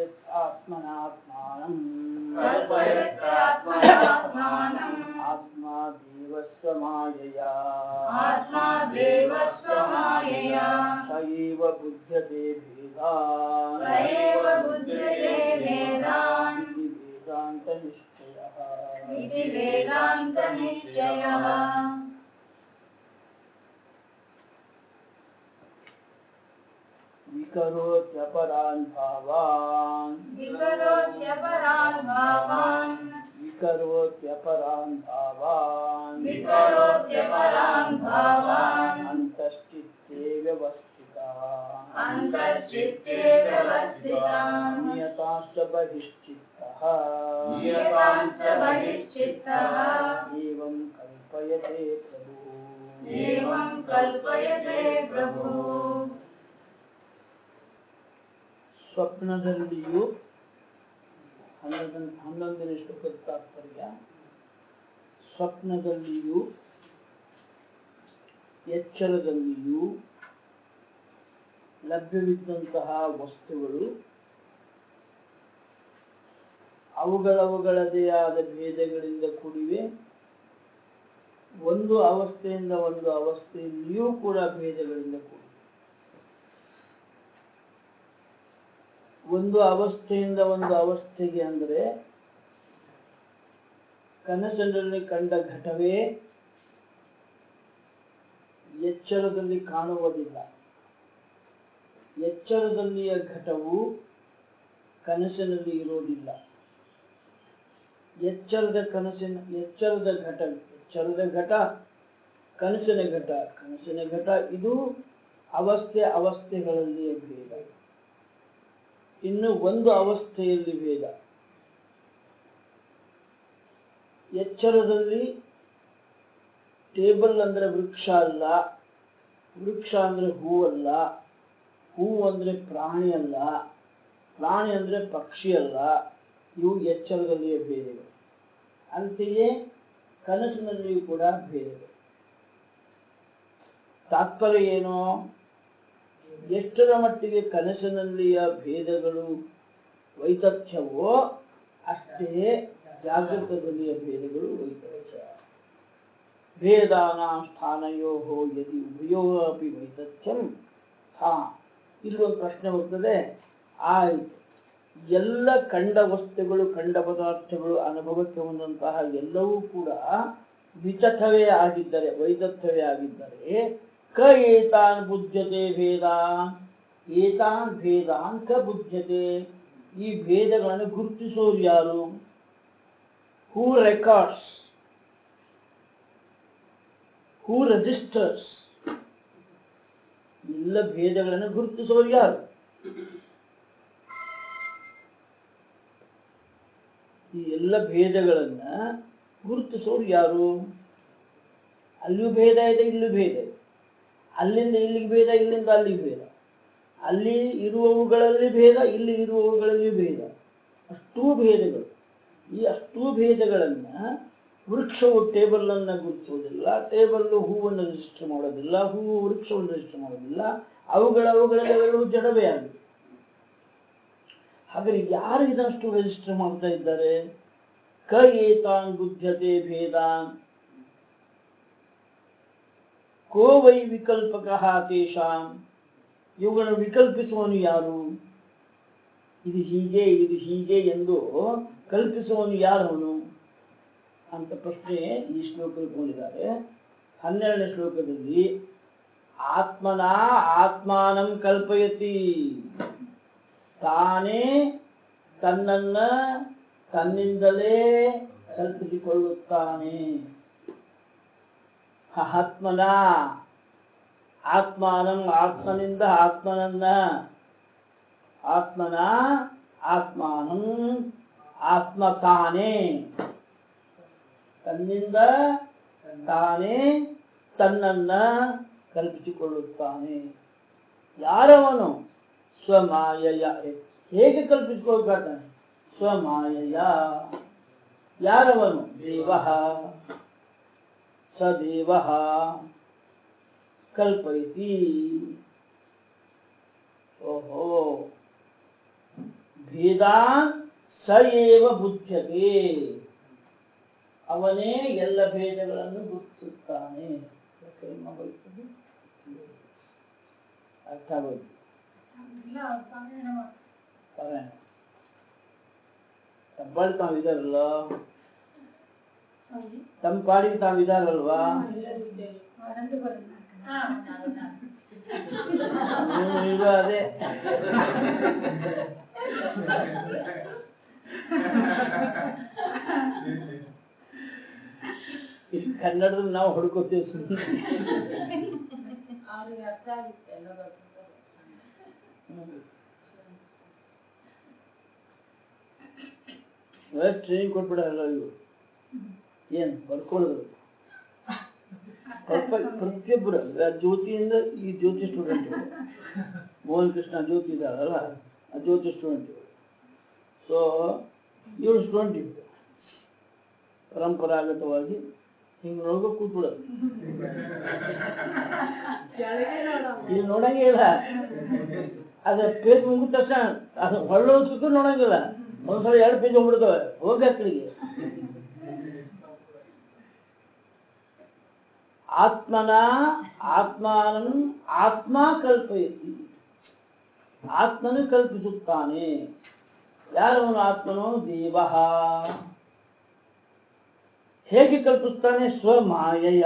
ಕಲ್ಪಯತ್ ಆತ್ಮನಾತ್ಮಾನಂ कल्पयत्यात्मनात्मानम् ಆತ್ಮ ದೇವಸ್ವ ಮಾಯಯಾ आत्मा देवस्य मायया ಸ ಏವ ಬುಧ್ಯತೆ ಭೇದಾ स एव बुध्यते भेदान् इति ವೇದಾಂತ ನಿಶ್ಚಯಃ इति वेदान्तनिश्चयः विकरोत्यपरान् भावान् विकरोत्यपरान् भावान् विकरोत्यपरान् भावान् विकरोत्यपरान् भावान् अन्तश्चित्ते व्यवस्थिता अन्तर्चित्ते व्यवस्थितान् नियताश्च बहिश्चित्तः नियतांश्च बहिश्चित्तः एवं कल्पयते प्रभुः एवं कल्पयते प्रभुः ಸ್ವಪ್ನದಲ್ಲಿಯೂ ಹನ್ನೊಂದನೇ ಹನ್ನೊಂದನೇ ಶ್ಲೋಕದ ತಾತ್ಪರ್ಯ ಸ್ವಪ್ನದಲ್ಲಿಯೂ ಎಚ್ಚರದಲ್ಲಿಯೂ ಲಭ್ಯವಿದ್ದಂತಹ ವಸ್ತುಗಳು ಅವುಗಳವುಗಳದೇ ಆದ ಭೇದಗಳಿಂದ ಕೂಡಿವೆ ಒಂದು ಅವಸ್ಥೆಯಿಂದ ಒಂದು ಅವಸ್ಥೆಯಲ್ಲಿಯೂ ಕೂಡ ಭೇದಗಳಿಂದ ಕೂಡಿವೆ ಒಂದು ಅವಸ್ಥೆಯಿಂದ ಒಂದು ಅವಸ್ಥೆಗೆ ಅಂದರೆ ಕನಸಿನಲ್ಲಿ ಕಂಡ ಘಟವೇ ಎಚ್ಚರದಲ್ಲಿ ಕಾಣುವುದಿಲ್ಲ ಎಚ್ಚರದಲ್ಲಿಯ ಘಟವು ಕನಸಿನಲ್ಲಿ ಇರುವುದಿಲ್ಲ ಎಚ್ಚರದ ಕನಸಿನ ಎಚ್ಚರದ ಘಟ ಎಚ್ಚರದ ಘಟ ಕನಸಿನ ಘಟ ಕನಸಿನ ಘಟ ಇದು ಅವಸ್ಥೆ ಅವಸ್ಥೆಗಳಲ್ಲಿಯ ಭೇದ ಇನ್ನು ಒಂದು ಅವಸ್ಥೆಯಲ್ಲಿ ಭೇದ ಎಚ್ಚರದಲ್ಲಿ ಟೇಬಲ್ ಅಂದ್ರೆ ವೃಕ್ಷ ಅಲ್ಲ ವೃಕ್ಷ ಅಂದ್ರೆ ಹೂವಲ್ಲ ಹೂವು ಅಂದ್ರೆ ಪ್ರಾಣಿ ಅಲ್ಲ ಪ್ರಾಣಿ ಅಂದ್ರೆ ಪಕ್ಷಿ ಅಲ್ಲ ಇವು ಎಚ್ಚರದಲ್ಲಿಯ ಭೇದಗಳು ಅಂತೆಯೇ ಕನಸಿನಲ್ಲಿಯೂ ಕೂಡ ಭೇದಗಳು ತಾತ್ಪರ್ಯ ಏನು ಎಷ್ಟರ ಮಟ್ಟಿಗೆ ಕನಸಿನಲ್ಲಿಯ ಭೇದಗಳು ವೈತಥ್ಯವೋ ಅಷ್ಟೇ ಜಾಗೃತದಲ್ಲಿಯ ಭೇದಗಳು ವೈತಥ್ಯ ಭೇದಾನಾಂ ಸ್ಥಾನಯೋ ಯದಿ ಉಭಯೋ ಅಪಿ ವೈತಥ್ಯಂ ಹಾ ಇಲ್ಲೊಂದು ಪ್ರಶ್ನೆ ಬರ್ತದೆ ಆಯ್ತು ಎಲ್ಲ ಕಂಡ ವಸ್ತುಗಳು ಕಂಡ ಪದಾರ್ಥಗಳು ಅನುಭವಕ್ಕೆ ಬಂದಂತಹ ಎಲ್ಲವೂ ಕೂಡ ವಿತಥವೇ ಆಗಿದ್ದರೆ ವೈತಥ್ಯವೇ ಆಗಿದ್ದರೆ ಕ ಏತಾನ್ ಬುದ್ಧತೆ ಭೇದಾನ್ ಏತಾನ್ ಭೇದಾನ್ ಕ ಬುದ್ಧತೆ ಈ ಭೇದಗಳನ್ನು ಗುರುತಿಸೋರು ಯಾರು ಹೂ ರೆಕಾರ್ಡ್ಸ್ ಹೂ ರಿಜಿಸ್ಟರ್ಸ್ ಎಲ್ಲ ಭೇದಗಳನ್ನು ಗುರುತಿಸೋರು ಯಾರು ಈ ಎಲ್ಲ ಭೇದಗಳನ್ನ ಗುರುತಿಸೋರು ಯಾರು ಅಲ್ಲಿಯೂ ಭೇದ ಇದೆ ಇಲ್ಲೂ ಭೇದ ಇದೆ ಅಲ್ಲಿಂದ ಇಲ್ಲಿಗೆ ಭೇದ ಇಲ್ಲಿಂದ ಅಲ್ಲಿಗೆ ಭೇದ ಅಲ್ಲಿ ಇರುವವುಗಳಲ್ಲಿ ಭೇದ ಇಲ್ಲಿ ಇರುವವುಗಳಲ್ಲಿ ಭೇದ ಅಷ್ಟೂ ಭೇದಗಳು ಈ ಅಷ್ಟೂ ಭೇದಗಳನ್ನ ವೃಕ್ಷವು ಟೇಬಲ್ ಅನ್ನ ಗುರುತಿಸುವುದಿಲ್ಲ ಟೇಬಲ್ ಹೂವನ್ನು ರಿಜಿಸ್ಟರ್ ಮಾಡೋದಿಲ್ಲ ಹೂವು ವೃಕ್ಷವನ್ನು ರಿಜಿಸ್ಟರ್ ಮಾಡೋದಿಲ್ಲ ಅವುಗಳ ಅವುಗಳೆಲ್ಲವೂ ಜಡವೇ ಆಗಿದೆ ಹಾಗಾದ್ರೆ ಯಾರು ಇದಷ್ಟು ರಿಜಿಸ್ಟರ್ ಮಾಡ್ತಾ ಇದ್ದಾರೆ ಕ ಏತಾನ್ ಬುದ್ಧತೆ ಭೇದಾನ್ ಕೋ ವೈ ವಿಕಲ್ಪಕ ತೇಷಾಂ ಇವುಗಳನ್ನು ವಿಕಲ್ಪಿಸುವವನು ಯಾರು ಇದು ಹೀಗೆ ಇದು ಹೀಗೆ ಎಂದು ಕಲ್ಪಿಸುವವನು ಯಾರವನು ಅಂತ ಪ್ರಶ್ನೆ ಈ ಶ್ಲೋಕದಲ್ಲಿ ಕೊಂಡಿದ್ದಾರೆ ಹನ್ನೆರಡನೇ ಶ್ಲೋಕದಲ್ಲಿ ಆತ್ಮನ ಆತ್ಮಾನಂ ಕಲ್ಪಯತಿ ತಾನೇ ತನ್ನನ್ನ ತನ್ನಿಂದಲೇ ಕಲ್ಪಿಸಿಕೊಳ್ಳುತ್ತಾನೆ ಆತ್ಮನ ಆತ್ಮಾನಂ ಆತ್ಮನಿಂದ ಆತ್ಮನನ್ನ ಆತ್ಮನ ಆತ್ಮಾನಂ ಆತ್ಮ ತಾನೇ ತನ್ನಿಂದ ತಾನೇ ತನ್ನನ್ನ ಕಲ್ಪಿಸಿಕೊಳ್ಳುತ್ತಾನೆ ಯಾರವನು ಸ್ವಮಾಯಯ ಹೇಗೆ ಕಲ್ಪಿಸಿಕೊಳ್ತಾನೆ ಸ್ವಮಾಯಯ ಯಾರವನು ದೇವ ಸದೇವ ಕಲ್ಪಯತಿ ಓಹೋ ಭೇದಾನ್ ಸ ಏವ ಬುದ್ಧತೆ ಅವನೇ ಎಲ್ಲ ಭೇದಗಳನ್ನು ಗುರುತಿಸುತ್ತಾನೆ ಯಾಕೆ ಹಿಂಗ್ ಮಾಡ್ಬೇಕು? ಅರ್ಥ ಆಗೋದು ಪಾರಾಯಣ ತಬ್ಬಳಿ ತಾವಿದಾರಲ್ಲ ತಮ್ಮ ಪಾಡಿಗೆ ತಾವಿದಾರಲ್ವಾ ನೀವು ಈಗ ಅದೇ ಇದು ಕನ್ನಡದಲ್ಲಿ ನಾವು ಹುಡ್ಕೋತೀವಿ ಸುಮ್ಮನೆ ಅವ್ರಿಗೆ ಅರ್ಥ ಆಗುತ್ತೆ ಎಲ್ಲರೂ ಟ್ರೈನಿಂಗ್ ಕೊಟ್ಬಿಡಲ್ಲ ಇವು ಏನ್ ಬರ್ಕೊಳ್ಳೋದು ಸ್ವಲ್ಪ ಪ್ರತಿಯೊಬ್ಬರು ಆ ಜ್ಯೋತಿಯಿಂದ ಈ ಜ್ಯೋತಿ ಸ್ಟೂಡೆಂಟ್ ಮೋಹನ್ ಕೃಷ್ಣ ಜ್ಯೋತಿ ಇದ್ದಾಳಲ್ಲ ಆ ಜ್ಯೋತಿ ಸ್ಟೂಡೆಂಟ್ ಸೊ ಇವಳು ಸ್ಟೂಡೆಂಟ್ ಇತ್ತು ಪರಂಪರಾಗತವಾಗಿ ಹಿಂಗೆ ನೋಡ್ಕೊ ಕೂತ್ಬಿಡೋದು ಇಲ್ಲಿ ನೋಡಂಗೇ ಇಲ್ಲ ಅದ ಪೇಜ್ ಮುಗಿದ ತಕ್ಷಣ ಅದು ಹೊಳ್ಳೋದಕ್ಕೂ ನೋಡಂಗಿಲ್ಲ ಒಂದ್ಸಲ ಎರಡು ಪೇಜ್ ಹೋಗ್ಬಿಡ್ತವೆ ಹೋಗಿ ಆ ಕಡೆಗೆ ಆತ್ಮನ ಆತ್ಮಾನಂ ಆತ್ಮ ಕಲ್ಪಯತಿ ಆತ್ಮನು ಕಲ್ಪಿಸುತ್ತಾನೆ ಯಾರವನು ಆತ್ಮನು ದೇವ ಹೇಗೆ ಕಲ್ಪಿಸ್ತಾನೆ ಸ್ವಮಾಯಯ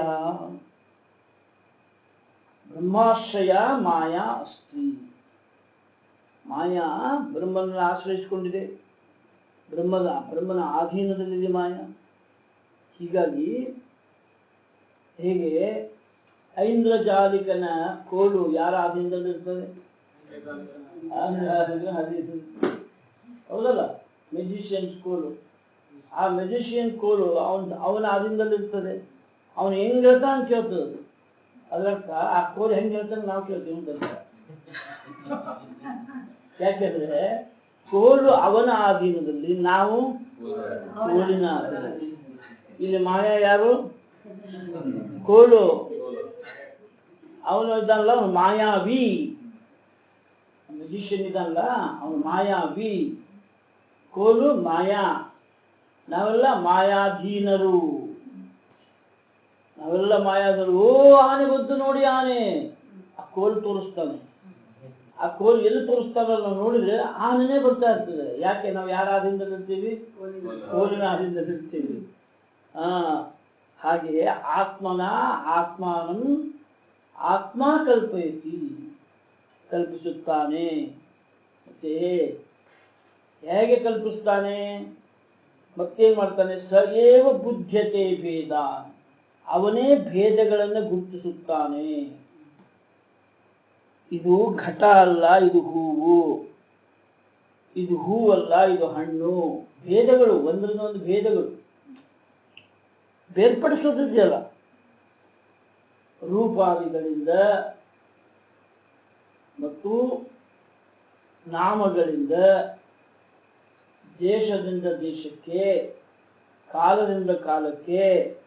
ಬ್ರಹ್ಮಾಶ್ರಯ ಮಾಯಾ ಅಸ್ತಿ ಮಾಯಾ ಬ್ರಹ್ಮನ ಆಶ್ರಯಿಸಿಕೊಂಡಿದೆ ಬ್ರಹ್ಮದ ಬ್ರಹ್ಮನ ಅಧೀನದಲ್ಲಿದೆ ಮಾಯಾ ಹೀಗಾಗಿ ಹೇಗೆ ಐಂದ್ರಜಾಲಿಕನ ಕೋಲು ಯಾರ ಅಧೀನದಲ್ಲಿರ್ತದೆ ಹೌದಲ್ಲ ಮೆಜಿಷಿಯನ್ಸ್ ಕೋಲು ಆ ಮೆಜಿಷಿಯನ್ ಕೋಲು ಅವನ್ ಅವನ ಅಧೀನದಲ್ಲಿರ್ತದೆ ಅವನು ಹೆಂಗ್ ಹೇಳ್ತಾನೆ ಹಂಗ್ ಕೇಳ್ತದೆ ಅದು. ಅದರರ್ಥ ಆ ಕೋಲು ಹೆಂಗ್ ಹೇಳ್ತಾನೆ ನಾವು ಕೇಳ್ತೀವಿ ಅಂತ ಯಾಕೆಂದ್ರೆ ಕೋಲು ಅವನ ಅಧೀನದಲ್ಲಿ ನಾವು ಕೋಲಿನ ಅಧೀನದಲ್ಲಿ ಇಲ್ಲಿ ಮಾಯಾ ಯಾರು ಕೋಲು ಅವನು ಇದ್ದಾನಲ್ಲ ಅವನು ಮಾಯಾವಿ ಮ್ಯೂಸಿಷಿಯನ್ ಇದ್ದಾನಲ್ಲ ಅವನು ಮಾಯಾವಿ ಕೋಲು ಮಾಯಾ ನಾವೆಲ್ಲ ಮಾಯಾಧೀನರು ನಾವೆಲ್ಲ ಮಾಯಾದರು ಓ ಆನೆ ಬಂತು ನೋಡಿ ಆನೆ ಆ ಕೋಲ್ ತೋರಿಸ್ತಾನೆ ಆ ಕೋಲ್ ಎಲ್ಲಿ ತೋರಿಸ್ತಾನಲ್ಲ ನಾವು ನೋಡಿದ್ರೆ ಆನೆನೇ ಬರ್ತಾ ಇರ್ತದೆ ಯಾಕೆ ನಾವು ಯಾರ ಆಧೀನದಲ್ಲಿ ಇರ್ತೀವಿ ಕೋಲಿನ ಆಧೀನದಲ್ಲಿ ಇರ್ತೀವಿ ಆ ಹಾಗೆ ಆತ್ಮನ ಆತ್ಮಾನಂ ಆತ್ಮ ಕಲ್ಪಯತಿ ಕಲ್ಪಿಸುತ್ತಾನೆ ಮತ್ತೆ ಹೇಗೆ ಕಲ್ಪಿಸ್ತಾನೆ ಮತ್ತೇನ್ ಮಾಡ್ತಾನೆ ಸ ಏವ ಬುದ್ಧತೆ ಭೇದ ಅವನೇ ಭೇದಗಳನ್ನು ಗುರುತಿಸುತ್ತಾನೆ ಇದು ಘಟ ಅಲ್ಲ ಇದು ಹೂವು ಇದು ಹೂವಲ್ಲ ಇದು ಹಣ್ಣು ಭೇದಗಳು ಒಂದರಿಂದ ಒಂದು ಭೇದಗಳು ಬೇರ್ಪಡಿಸೋದಿದೆಯಲ್ಲ ರೂಪಾದಿಗಳಿಂದ ಮತ್ತು ನಾಮಗಳಿಂದ ದೇಶದಿಂದ ದೇಶಕ್ಕೆ ಕಾಲದಿಂದ ಕಾಲಕ್ಕೆ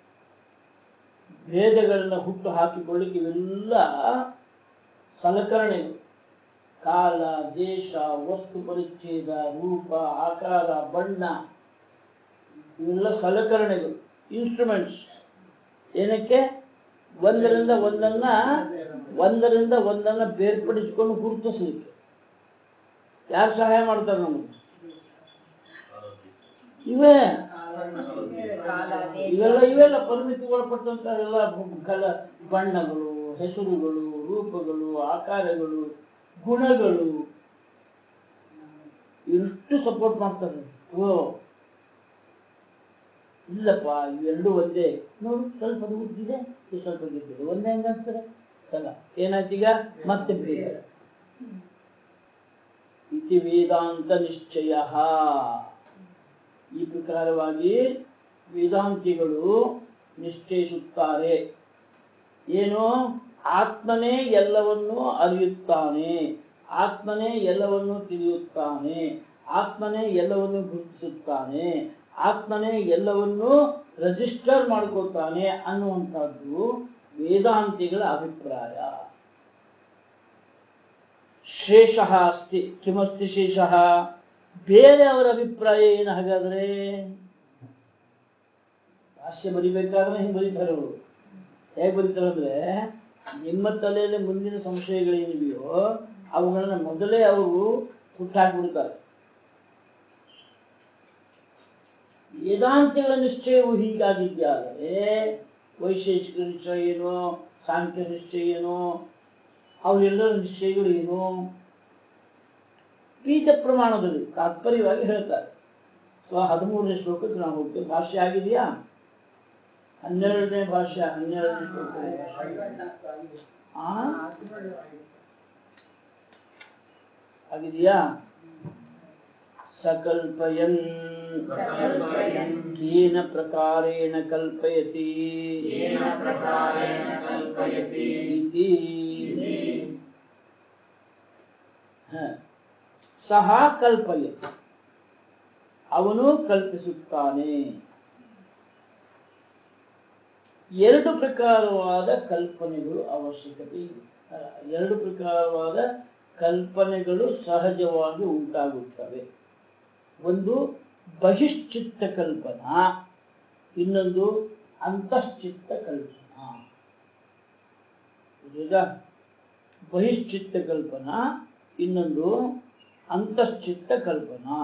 ಭೇದಗಳನ್ನು ಹುಟ್ಟು ಹಾಕಿಕೊಳ್ಳಿಕ್ಕೆ ಇವೆಲ್ಲ ಸಲಕರಣೆಗಳು ಕಾಲ ದೇಶ ವಸ್ತು ಪರಿಚ್ಛೇದ ರೂಪ ಆಕಾರ ಬಣ್ಣ ಇವೆಲ್ಲ ಸಲಕರಣೆಗಳು ಇನ್ಸ್ಟ್ರೂಮೆಂಟ್ಸ್ ಏನಕ್ಕೆ ಒಂದರಿಂದ ಒಂದನ್ನ ಒಂದರಿಂದ ಒಂದನ್ನ ಬೇರ್ಪಡಿಸಿಕೊಂಡು ಗುರುತಿಸಲಿಕ್ಕೆ ಯಾರು ಸಹಾಯ ಮಾಡ್ತಾರೆ ನಮಗೆ ಇವೇ ಇವೆಲ್ಲ ಇವೆಲ್ಲ ಪರಿಮಿತಿಗೊಳಪಟ್ಟಂತ ಎಲ್ಲ ಕಲ ಬಣ್ಣಗಳು ಹೆಸರುಗಳು ರೂಪಗಳು ಆಕಾರಗಳು ಗುಣಗಳು ಇಷ್ಟು ಸಪೋರ್ಟ್ ಮಾಡ್ತಾರೆ ಓ ಇಲ್ಲಪ್ಪ ಇವೆರಡು ಒಂದೇ ನೋಡು ಸ್ವಲ್ಪ ಅದು ಉದ್ದಿದೆ ಇದು ಸ್ವಲ್ಪ ಗೆದ್ದಿದೆ ಒಂದೇ ಹೆಂಗಾಗ್ತದೆ ಅಲ್ಲ ಏನಾಯ್ತೀಗ ಮತ್ತೆ ಭೇದ ಇತಿ ವೇದಾಂತ ನಿಶ್ಚಯ ಈ ಪ್ರಕಾರವಾಗಿ ವೇದಾಂತಿಗಳು ನಿಶ್ಚಯಿಸುತ್ತಾರೆ ಏನು ಆತ್ಮನೇ ಎಲ್ಲವನ್ನೂ ಅರಿಯುತ್ತಾನೆ ಆತ್ಮನೇ ಎಲ್ಲವನ್ನೂ ತಿಳಿಯುತ್ತಾನೆ ಆತ್ಮನೇ ಎಲ್ಲವನ್ನೂ ಗುರುತಿಸುತ್ತಾನೆ ಆತ್ಮನೇ ಎಲ್ಲವನ್ನೂ ರಿಜಿಸ್ಟರ್ ಮಾಡ್ಕೊತಾನೆ ಅನ್ನುವಂಥದ್ದು ವೇದಾಂತಿಗಳ ಅಭಿಪ್ರಾಯ ಶೇಷ ಅಸ್ತಿ ಕಿಮಸ್ತಿ ಶೇಷ ಬೇರೆ ಅವರ ಅಭಿಪ್ರಾಯ ಏನು ಹಾಗಾದ್ರೆ ಭಾಷ್ಯ ಬರಿಬೇಕಾದ್ರೆ ಹಿಂಗೆ ಬರೀತಾರೆ ಅವರು ಹೇಗೆ ಬರೀತಾರೆ ಅಂದ್ರೆ ನಿಮ್ಮ ತಲೆಯಲ್ಲಿ ಮುಂದಿನ ಸಂಶಯಗಳೇನಿವೆಯೋ ಅವುಗಳನ್ನ ಮೊದಲೇ ಅವರು ಹುಟ್ಟಾಕ್ಬಿಡ್ತಾರೆ ವೇದಾಂತಗಳ ನಿಶ್ಚಯವು ಹೀಗಾಗಿದ್ದಾದರೆ ವೈಶೇಷಿಕ ನಿಶ್ಚಯ ಏನು ಸಾಂಖ್ಯ ನಿಶ್ಚಯ ಏನು ಅವೆಲ್ಲರ ನಿಶ್ಚಯಗಳು ಏನು ಬೀಜ ಪ್ರಮಾಣದಲ್ಲಿ ತಾತ್ಪರ್ಯವಾಗಿ ಹೇಳ್ತಾರೆ ಸೊ ಹದಿಮೂರನೇ ಶ್ಲೋಕಕ್ಕೆ ನಾವು ಹೋಗ್ತೇವೆ ಭಾಷ್ಯ ಆಗಿದೆಯಾ ಹನ್ನೆರಡನೇ ಭಾಷ್ಯ ಹನ್ನೆರಡನೇ ಶ್ಲೋಕ ಆ ಆಗಿದೆಯಾ सकल्पयन् सकल्पयन् येन प्रकारेण कल्पयति येन प्रकारेण कल्पयति इति इति ಹ. ಸಹ ಕಲ್ಪಯ ಅವನು ಕಲ್ಪಿಸುತ್ತಾನೆ ಎರಡು ಪ್ರಕಾರವಾದ ಕಲ್ಪನೆಗಳು ಅವಶ್ಯಕತೆ ಇದೆ ಅಲ್ಲ, ಎರಡು ಪ್ರಕಾರವಾದ ಕಲ್ಪನೆಗಳು ಸಹಜವಾಗಿ ಉಂಟಾಗುತ್ತವೆ ಒಂದು ಬಹಿಶ್ಚಿತ್ತ ಕಲ್ಪನಾ ಇನ್ನೊಂದು ಅಂತಶ್ಚಿತ್ತ ಕಲ್ಪನಾ ಈಗ ಬಹಿಶ್ಚಿತ್ತ ಕಲ್ಪನಾ ಇನ್ನೊಂದು ಅಂತಶ್ಚಿತ್ತ ಕಲ್ಪನಾ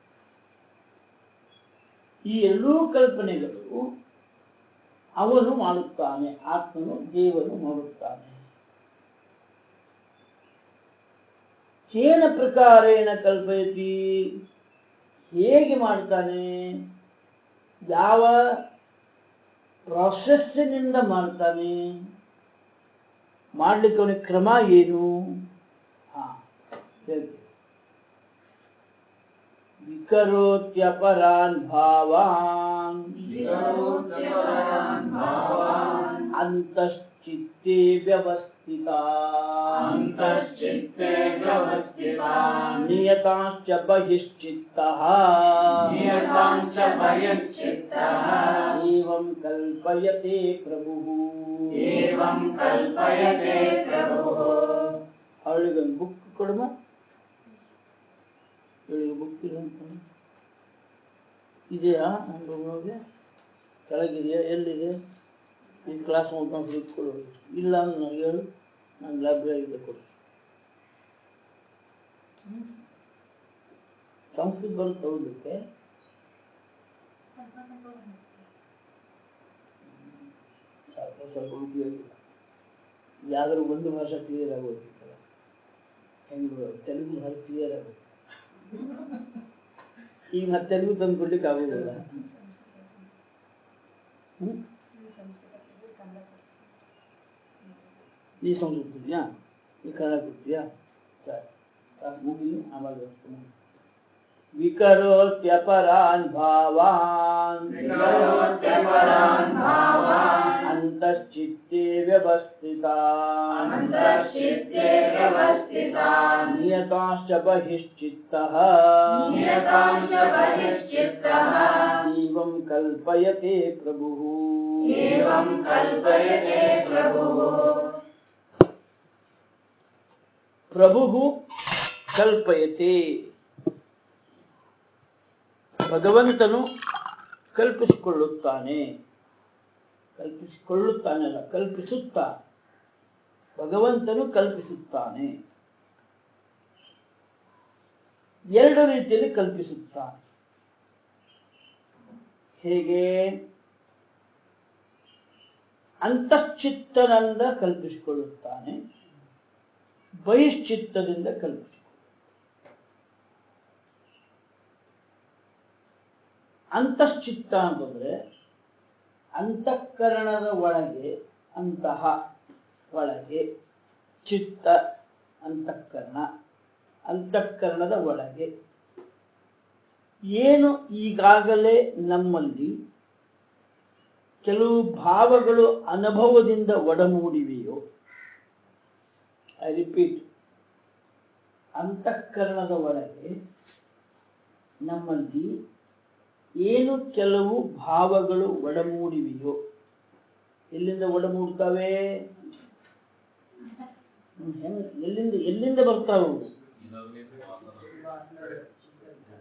ಈ ಎರಡೂ ಕಲ್ಪನೆಗಳು ಅವನು ಮಾಡುತ್ತಾನೆ ಆತ್ಮನು ದೇವನು ಮಾಡುತ್ತಾನೆ ಕೇನ ಪ್ರಕಾರೇಣ ಕಲ್ಪಯತಿ ಹೇಗೆ ಮಾಡ್ತಾನೆ ಯಾವ ಪ್ರಾಸೆಸ್ಸಿನಿಂದ ಮಾಡ್ತಾನೆ ಮಾಡ್ಲಿಕ್ಕೆ ಅವನಿಗೆ ಕ್ರಮ ಏನು ಹಾ ಹೇಳ್ತೀನಿ ವಿಕರೋತ್ಯಪರಾನ್ ಭಾವಾನ್ विकरोत्यपरान् भावान् ಅಂತಶ್ಚಿತ್ತೇ ವ್ಯವಸ್ಥಿತ अन्तश्चित्ते व्यवस्थितान् ನಿಯತಾಶ್ಚ ಬಹಿಶ್ಚಿತ್ತಃ नियतांश्च बहिश्चित्तः ಏವಂ ಕಲ್ಪಯತೆ ಪ್ರಭುಃ एवं कल्पयते प्रभुः ಅವಳಿಗೆ ಬುಕ್ ಕೊಡುಮ ಇವಳಿಗೆ ಬುಕ್ ಇಲ್ಲ ಅಂತ ಇದೆಯಾ ನಮಗೆ ಕೆಳಗಿದೆಯಾ ಎಲ್ಲಿದೆ ಈ ಕ್ಲಾಸ್ ಮುಗಿದ ಕೊಡು ಇಲ್ಲ ಅಂದ್ರೆ ನನಗೆ ಹೇಳು ನಾನು ಲೈಬ್ರರಿಗೆ ಕೊಡು ಸಂಸ್ಕೃತ ಬರುತ್ತೆ ಓದಲಿಕ್ಕೆ ಸ್ವಲ್ಪ ಸ್ವಲ್ಪ ಉಪಯೋಗ ಯಾವ್ದಾದ್ರು ಒಂದು ಭಾಷೆ ಕ್ಲಿಯರ್ ಆಗೋದಿಲ್ಲ ಹೆಂಗೆ ತೆಲುಗು ಭಾಷೆ ಕ್ಲಿಯರ್ ಆಗುತ್ತೆ ಈಗ ಮತ್ತೆ ತೆಲುಗು ತಂದು ಕೊಡ್ಲಿಕ್ಕೆ ಆಗೋದಿಲ್ಲ ಹ್ಮ್? ನೀ ಸಂಸ್ಕೃತ ಕೊಡ್ತೀಯಾ ನೀ ಕನ್ನಡ ಕೊಡ್ತೀಯಾ ಸರಿ ಕ್ಲಾಸ್ ಮುಗಿಲಿ ಆವಾಗ ವ್ಯವಸ್ಥೆ ಮಾಡಿ ವಿಕರೋತ್ಯಪರಾನ್ ಭಾವಾನ್ विकरोत्यपरान् भावान् ಅಂತಶ್ಚಿತ್ತೇ ವ್ಯವಸ್ಥಿತಾನ್ अन्तश्चित्ते व्यवस्थितान् ನಿಯತಾಶ್ಚ ಬಹಿಶ್ಚಿತ್ತಃ नियतांश्च बहिश्चित्तः ಏವಂ ಕಲ್ಪಯತೆ ಪ್ರಭುಃ एवं कल्पयते प्रभुः ಪ್ರಭುಃ ಕಲ್ಪಯತೆ ಭಗವಂತನು ಕಲ್ಪಿಸಿಕೊಳ್ಳುತ್ತಾನೆ ಕಲ್ಪಿಸಿಕೊಳ್ಳುತ್ತಾನಲ್ಲ ಕಲ್ಪಿಸುತ್ತಾ ಭಗವಂತನು ಕಲ್ಪಿಸುತ್ತಾನೆ ಎರಡು ರೀತಿಯಲ್ಲಿ ಕಲ್ಪಿಸುತ್ತಾನೆ ಹೇಗೆ ಅಂತಶ್ಚಿತ್ತನಿಂದ ಕಲ್ಪಿಸಿಕೊಳ್ಳುತ್ತಾನೆ ಬಹಿಶ್ಚಿತ್ತದಿಂದ ಕಲ್ಪಿಸಿಕೊಳ್ಳುತ್ತಾನೆ ಅಂತಶ್ಚಿತ್ತ ಅಂತಂದ್ರೆ ಅಂತಃಕರಣದ ಒಳಗೆ ಅಂತಹ ಒಳಗೆ ಚಿತ್ತ ಅಂತಃಕರಣ ಅಂತಃಕರಣದ ಒಳಗೆ ಏನು ಈಗಾಗಲೇ ನಮ್ಮಲ್ಲಿ ಕೆಲವು ಭಾವಗಳು ಅನುಭವದಿಂದ ಒಡಮೂಡಿವೆಯೋ ಐ ರಿಪೀಟ್ ಅಂತಃಕರಣದ ಒಳಗೆ ನಮ್ಮಲ್ಲಿ ಏನು ಕೆಲವು ಭಾವಗಳು ಒಡಮೂಡಿವೆಯೋ ಎಲ್ಲಿಂದ ಒಡಮೂಡ್ತವೆ ಹ್ಮ್, ಹೆಂಗ್- ಎಲ್ಲಿಂದ ಎಲ್ಲಿಂದ ಬರ್ತಾವು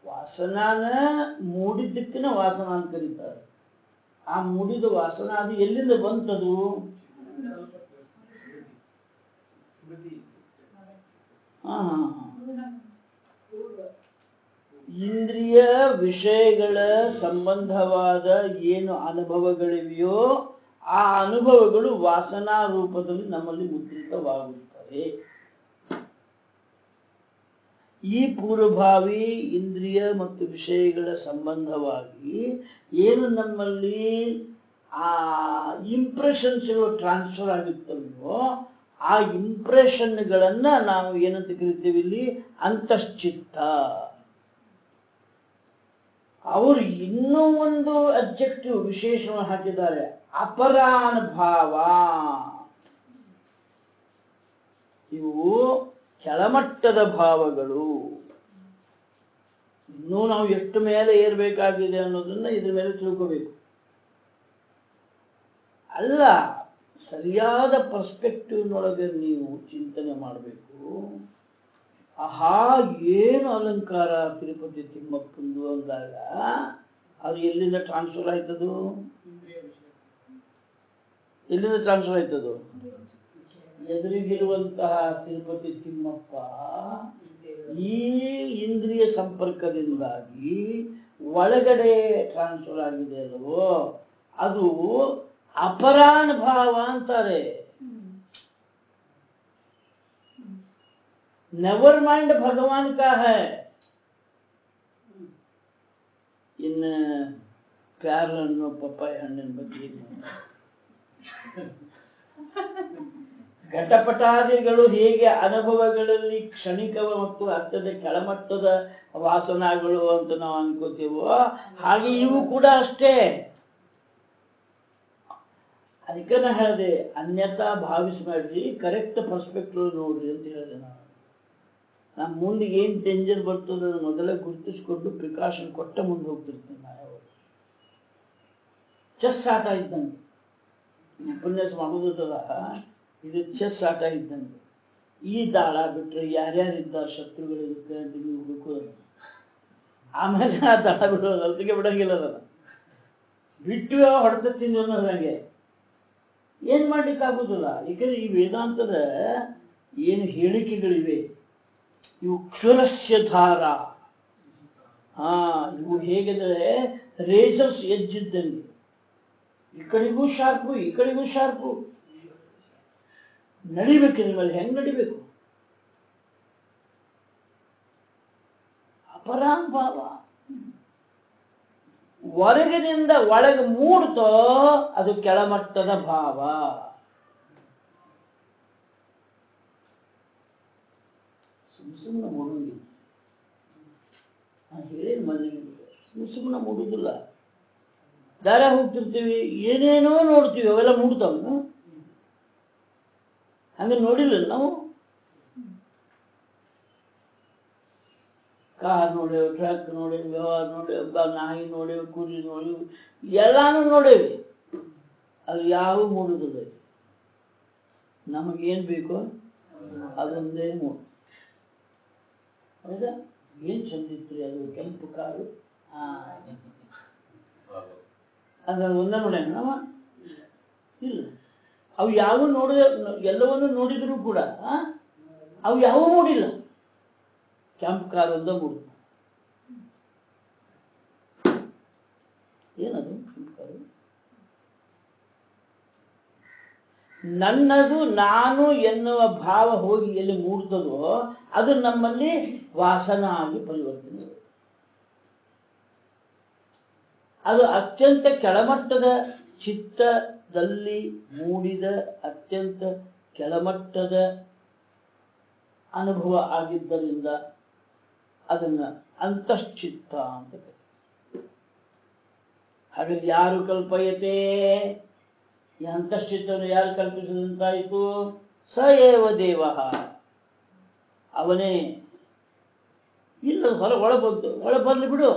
ವಾಸನಾನ ಮೂಡಿದ್ದಕ್ಕನ ವಾಸನ ಅಂತ ಕರೀತಾರೆ ಆ ಮೂಡಿದ ವಾಸನ ಅದು ಎಲ್ಲಿಂದ ಬಂತದು ಹಾ ಹಾ ಹಾ ಇಂದ್ರಿಯ ವಿಷಯಗಳ ಸಂಬಂಧವಾದ ಏನು ಅನುಭವಗಳಿವೆಯೋ ಆ ಅನುಭವಗಳು ವಾಸನಾ ರೂಪದಲ್ಲಿ ನಮ್ಮಲ್ಲಿ ಮುದ್ರಿತವಾಗುತ್ತವೆ ಈ ಪೂರ್ವಭಾವಿ ಇಂದ್ರಿಯ ಮತ್ತು ವಿಷಯಗಳ ಸಂಬಂಧವಾಗಿ ಏನು ನಮ್ಮಲ್ಲಿ ಆ ಇಂಪ್ರೆಷನ್ಸ್ಗಳು ಟ್ರಾನ್ಸ್ಫರ್ ಆಗುತ್ತವೆಯೋ ಆ ಇಂಪ್ರೆಷನ್ಗಳನ್ನ ನಾವು ಏನಂತ ಕರಿತೀವಿ ಇಲ್ಲಿ ಅಂತಶ್ಚಿತ್ತ ಅವರು ಇನ್ನೂ ಒಂದು ಅಬ್ಜೆಕ್ಟಿವ್ ವಿಶೇಷವನ್ನು ಹಾಕಿದ್ದಾರೆ ಅಪರಾನುಭಾವ ಇವು ಕೆಳಮಟ್ಟದ ಭಾವಗಳು ಇನ್ನೂ ನಾವು ಎಷ್ಟು ಮೇಲೆ ಏರ್ಬೇಕಾಗಿದೆ ಅನ್ನೋದನ್ನ ಇದ್ರ ಮೇಲೆ ತಿಳ್ಕೋಬೇಕು ಅಲ್ಲ ಸರಿಯಾದ ಪರ್ಸ್ಪೆಕ್ಟಿವ್ನೊಳಗೆ ನೀವು ಚಿಂತನೆ ಮಾಡಬೇಕು ಆಹಾ ಏನು ಅಲಂಕಾರ ತಿರುಪತಿ ತಿಮ್ಮಪ್ಪಂದು ಅಂದಾಗ ಅದು ಎಲ್ಲಿಂದ ಟ್ರಾನ್ಸ್ಫರ್ ಆಯ್ತದು ಎಲ್ಲಿಂದ ಟ್ರಾನ್ಸ್ಫರ್ ಆಯ್ತದು ಎದುರಿಗಿರುವಂತಹ ತಿರುಪತಿ ತಿಮ್ಮಪ್ಪ ಈ ಇಂದ್ರಿಯ ಸಂಪರ್ಕದಿಂದಾಗಿ ಒಳಗಡೆ ಟ್ರಾನ್ಸ್ಫರ್ ಆಗಿದೆ ಅಲ್ವೋ ಅದು ಅಪರಾನುಭಾವ ಅಂತಾರೆ ನೆವರ್ ಮೈಂಡ್ ಭಗವಾನ್ ಕಾ ಹೈ ಇನ್ನು ಪ್ಯಾರ ಅನ್ನೋ ಪಪ್ಪಾಯ ಹಣ್ಣಿನ ಬಗ್ಗೆ ಏನ್ ಮಾತಾಡ್ತಾರೆ? ಘಟಪಟಾದಿಗಳು ಹೇಗೆ ಅನುಭವಗಳಲ್ಲಿ ಕ್ಷಣಿಕ ಮತ್ತು ಅರ್ಥದ ಕೆಳಮಟ್ಟದ ವಾಸನಗಳು ಅಂತ ನಾವು ಅನ್ಕೋತೀವೋ ಹಾಗೆ ಇವು ಕೂಡ ಅಷ್ಟೇ ಅದಕ್ಕೆ ನಾ ಹೇಳಿದೆ ಅನ್ಯತಾ ಭಾವಿಸ್ಬೇಡ್ರಿ ಕರೆಕ್ಟ್ ಪರ್ಸ್ಪೆಕ್ಟಿವ್ ನೋಡ್ರಿ ಅಂತ ಹೇಳಿದೆ ನಾನು ನಮ್ಮ ಮುಂದೆ ಏನ್ ಡೇಂಜರ್ ಬರ್ತದೆ ಅದನ್ನ ಮೊದಲೇ ಗುರುತಿಸ್ಕೊಂಡು ಪ್ರಿಕಾಷನ್ ಕೊಟ್ಟ ಮುಂದೆ ಹೋಗ್ತಿರ್ತೀನಿ ನಾ ಯಾವಾಗ ಚೆಸ್ ಆಟ ಇದ್ದಂಗೆ ಈ ಉಪನ್ಯಾಸ ಮಾಡೋದಲ್ಲ ಇದು ಚೆಸ್ ಆಟ ಇದ್ದಂಗೆ ಈ ದಾಳ ಬಿಟ್ರೆ ಯಾರ್ಯಾರು ಇದ್ದಾರೆ ಶತ್ರುಗಳು ಇದಕ್ಕೆ ಅಂತ ನೀವು ಹುಡುಕೋದು ಆಮೇಲೆ ಆ ದಾಳ ಬಿಡೋದು ಅದಕ್ಕೆ ಬಿಡಂಗಿಲ್ಲ ಅದನ್ನ ಬಿಟ್ಟು ಹೊಡೆತ ತಿಂದು ಅನ್ನೋದಂಗೆ ಏನ್ ಮಾಡ್ಲಿಕ್ಕೆ ಆಗುದಿಲ್ಲ ಯಾಕಂದ್ರೆ ಈ ವೇದಾಂತದ ಏನು ಹೇಳಿಕೆಗಳಿವೆ ಇವು ಕ್ಷುರಸ್ಯ ಧಾರ ಹಾ ಇವು ಹೇಗಿದ್ರೆ ರೇಸರ್ಸ್ ಎಜ್ಜಿದ್ದಂಗೆ ಈ ಕಡೆಗೂ ಶಾರ್ಪು ಈ ಕಡೆಗೂ ಶಾರ್ಪು ನಡಿಬೇಕು ನಿಮ್ಮಲ್ಲಿ ಹೆಂಗ್ ನಡಿಬೇಕು ಅಪರಾಂಭಾವ ಹೊರಗಿನಿಂದ ಒಳಗೆ ಮೂಡ್ತೋ ಅದು ಕೆಳಮಟ್ಟದ ಭಾವ ಸುಮ್ ಸುಮ್ಮನೆ ಮೂಡುವುದಿಲ್ಲ ನಾನು ಹೇಳಿ ಮನೆಗೆ ಸುಮ್ ಸುಮ್ಮನೆ ಮೂಡುವುದಿಲ್ಲ ದಾರ ಹೋಗ್ತಿರ್ತೀವಿ ಏನೇನೋ ನೋಡ್ತೀವಿ ಅವೆಲ್ಲ ಮೂಡ್ತಾವ ಹಂಗೆ ನೋಡಿಲ್ಲ ನಾವು ಕಾರ್ ನೋಡೇವು ಟ್ರಕ್ ನೋಡೇವಿ ವ್ಯವಹಾರ ನೋಡೇವು ಗ- ನಾಯಿ ನೋಡೇವು ಕುರಿ ನೋಡೇವು ಎಲ್ಲಾನು ನೋಡೇವಿ ಅದು ಯಾವ ಮೂಡುದಿಲ್ಲ ನಮಗೇನ್ ಬೇಕು ಅದೊಂದೇ ಮೂಡು ಹೌದಾ ಏನ್ ಚಂದಿತ್ರಿ ಅದು ಕೆಂಪು ಕಾರು ಹಾ ಅದ್ರ ಒಂದ ನೋಡ್ಯಾನ ನಾವ ಇಲ್ಲ ಅವು ಯಾವ ನೋಡಿದ ಎಲ್ಲವನ್ನು ನೋಡಿದ್ರು ಕೂಡ ಆ, ಅವು ಯಾವ ನೋಡಿಲ್ಲ ಕೆಂಪು ಕಾರ್ ಒಂದ ಮೂಡು ಏನದು ಕೆಂಪು ಕಾರು ನನ್ನದು ನಾನು ಎನ್ನುವ ಭಾವ ಹೋಗಿ ಎಲ್ಲಿ ಮೂಡ್ತದೋ ಅದು ನಮ್ಮಲ್ಲಿ ವಾಸನ ಆಗಿ ಪರಿವರ್ತನೆ ಆಗುತ್ತೆ. ಅದು ಅತ್ಯಂತ ಕೆಳಮಟ್ಟದ ಚಿತ್ತದಲ್ಲಿ ಮೂಡಿದ ಅತ್ಯಂತ ಕೆಳಮಟ್ಟದ ಅನುಭವ ಆಗಿದ್ದರಿಂದ ಅದನ್ನ ಅಂತಶ್ಚಿತ್ತ ಅಂತ ಕರೀತಾರೆ. ಹಾಗಾದ್ರೆ ಯಾರು ಕಲ್ಪಯತೆ ಈ ಅಂತಶ್ಚಿತ್ತವನ್ನು ಯಾರು ಕಲ್ಪಿಸಿದಂತಾಯಿತು ಸ ಏವ ದೇವ ಅವನೇ ಇಲ್ಲ ಹೊರ ಒಳ ಬಂತು ಒಳ ಬರ್ಲಿ ಬಿಡು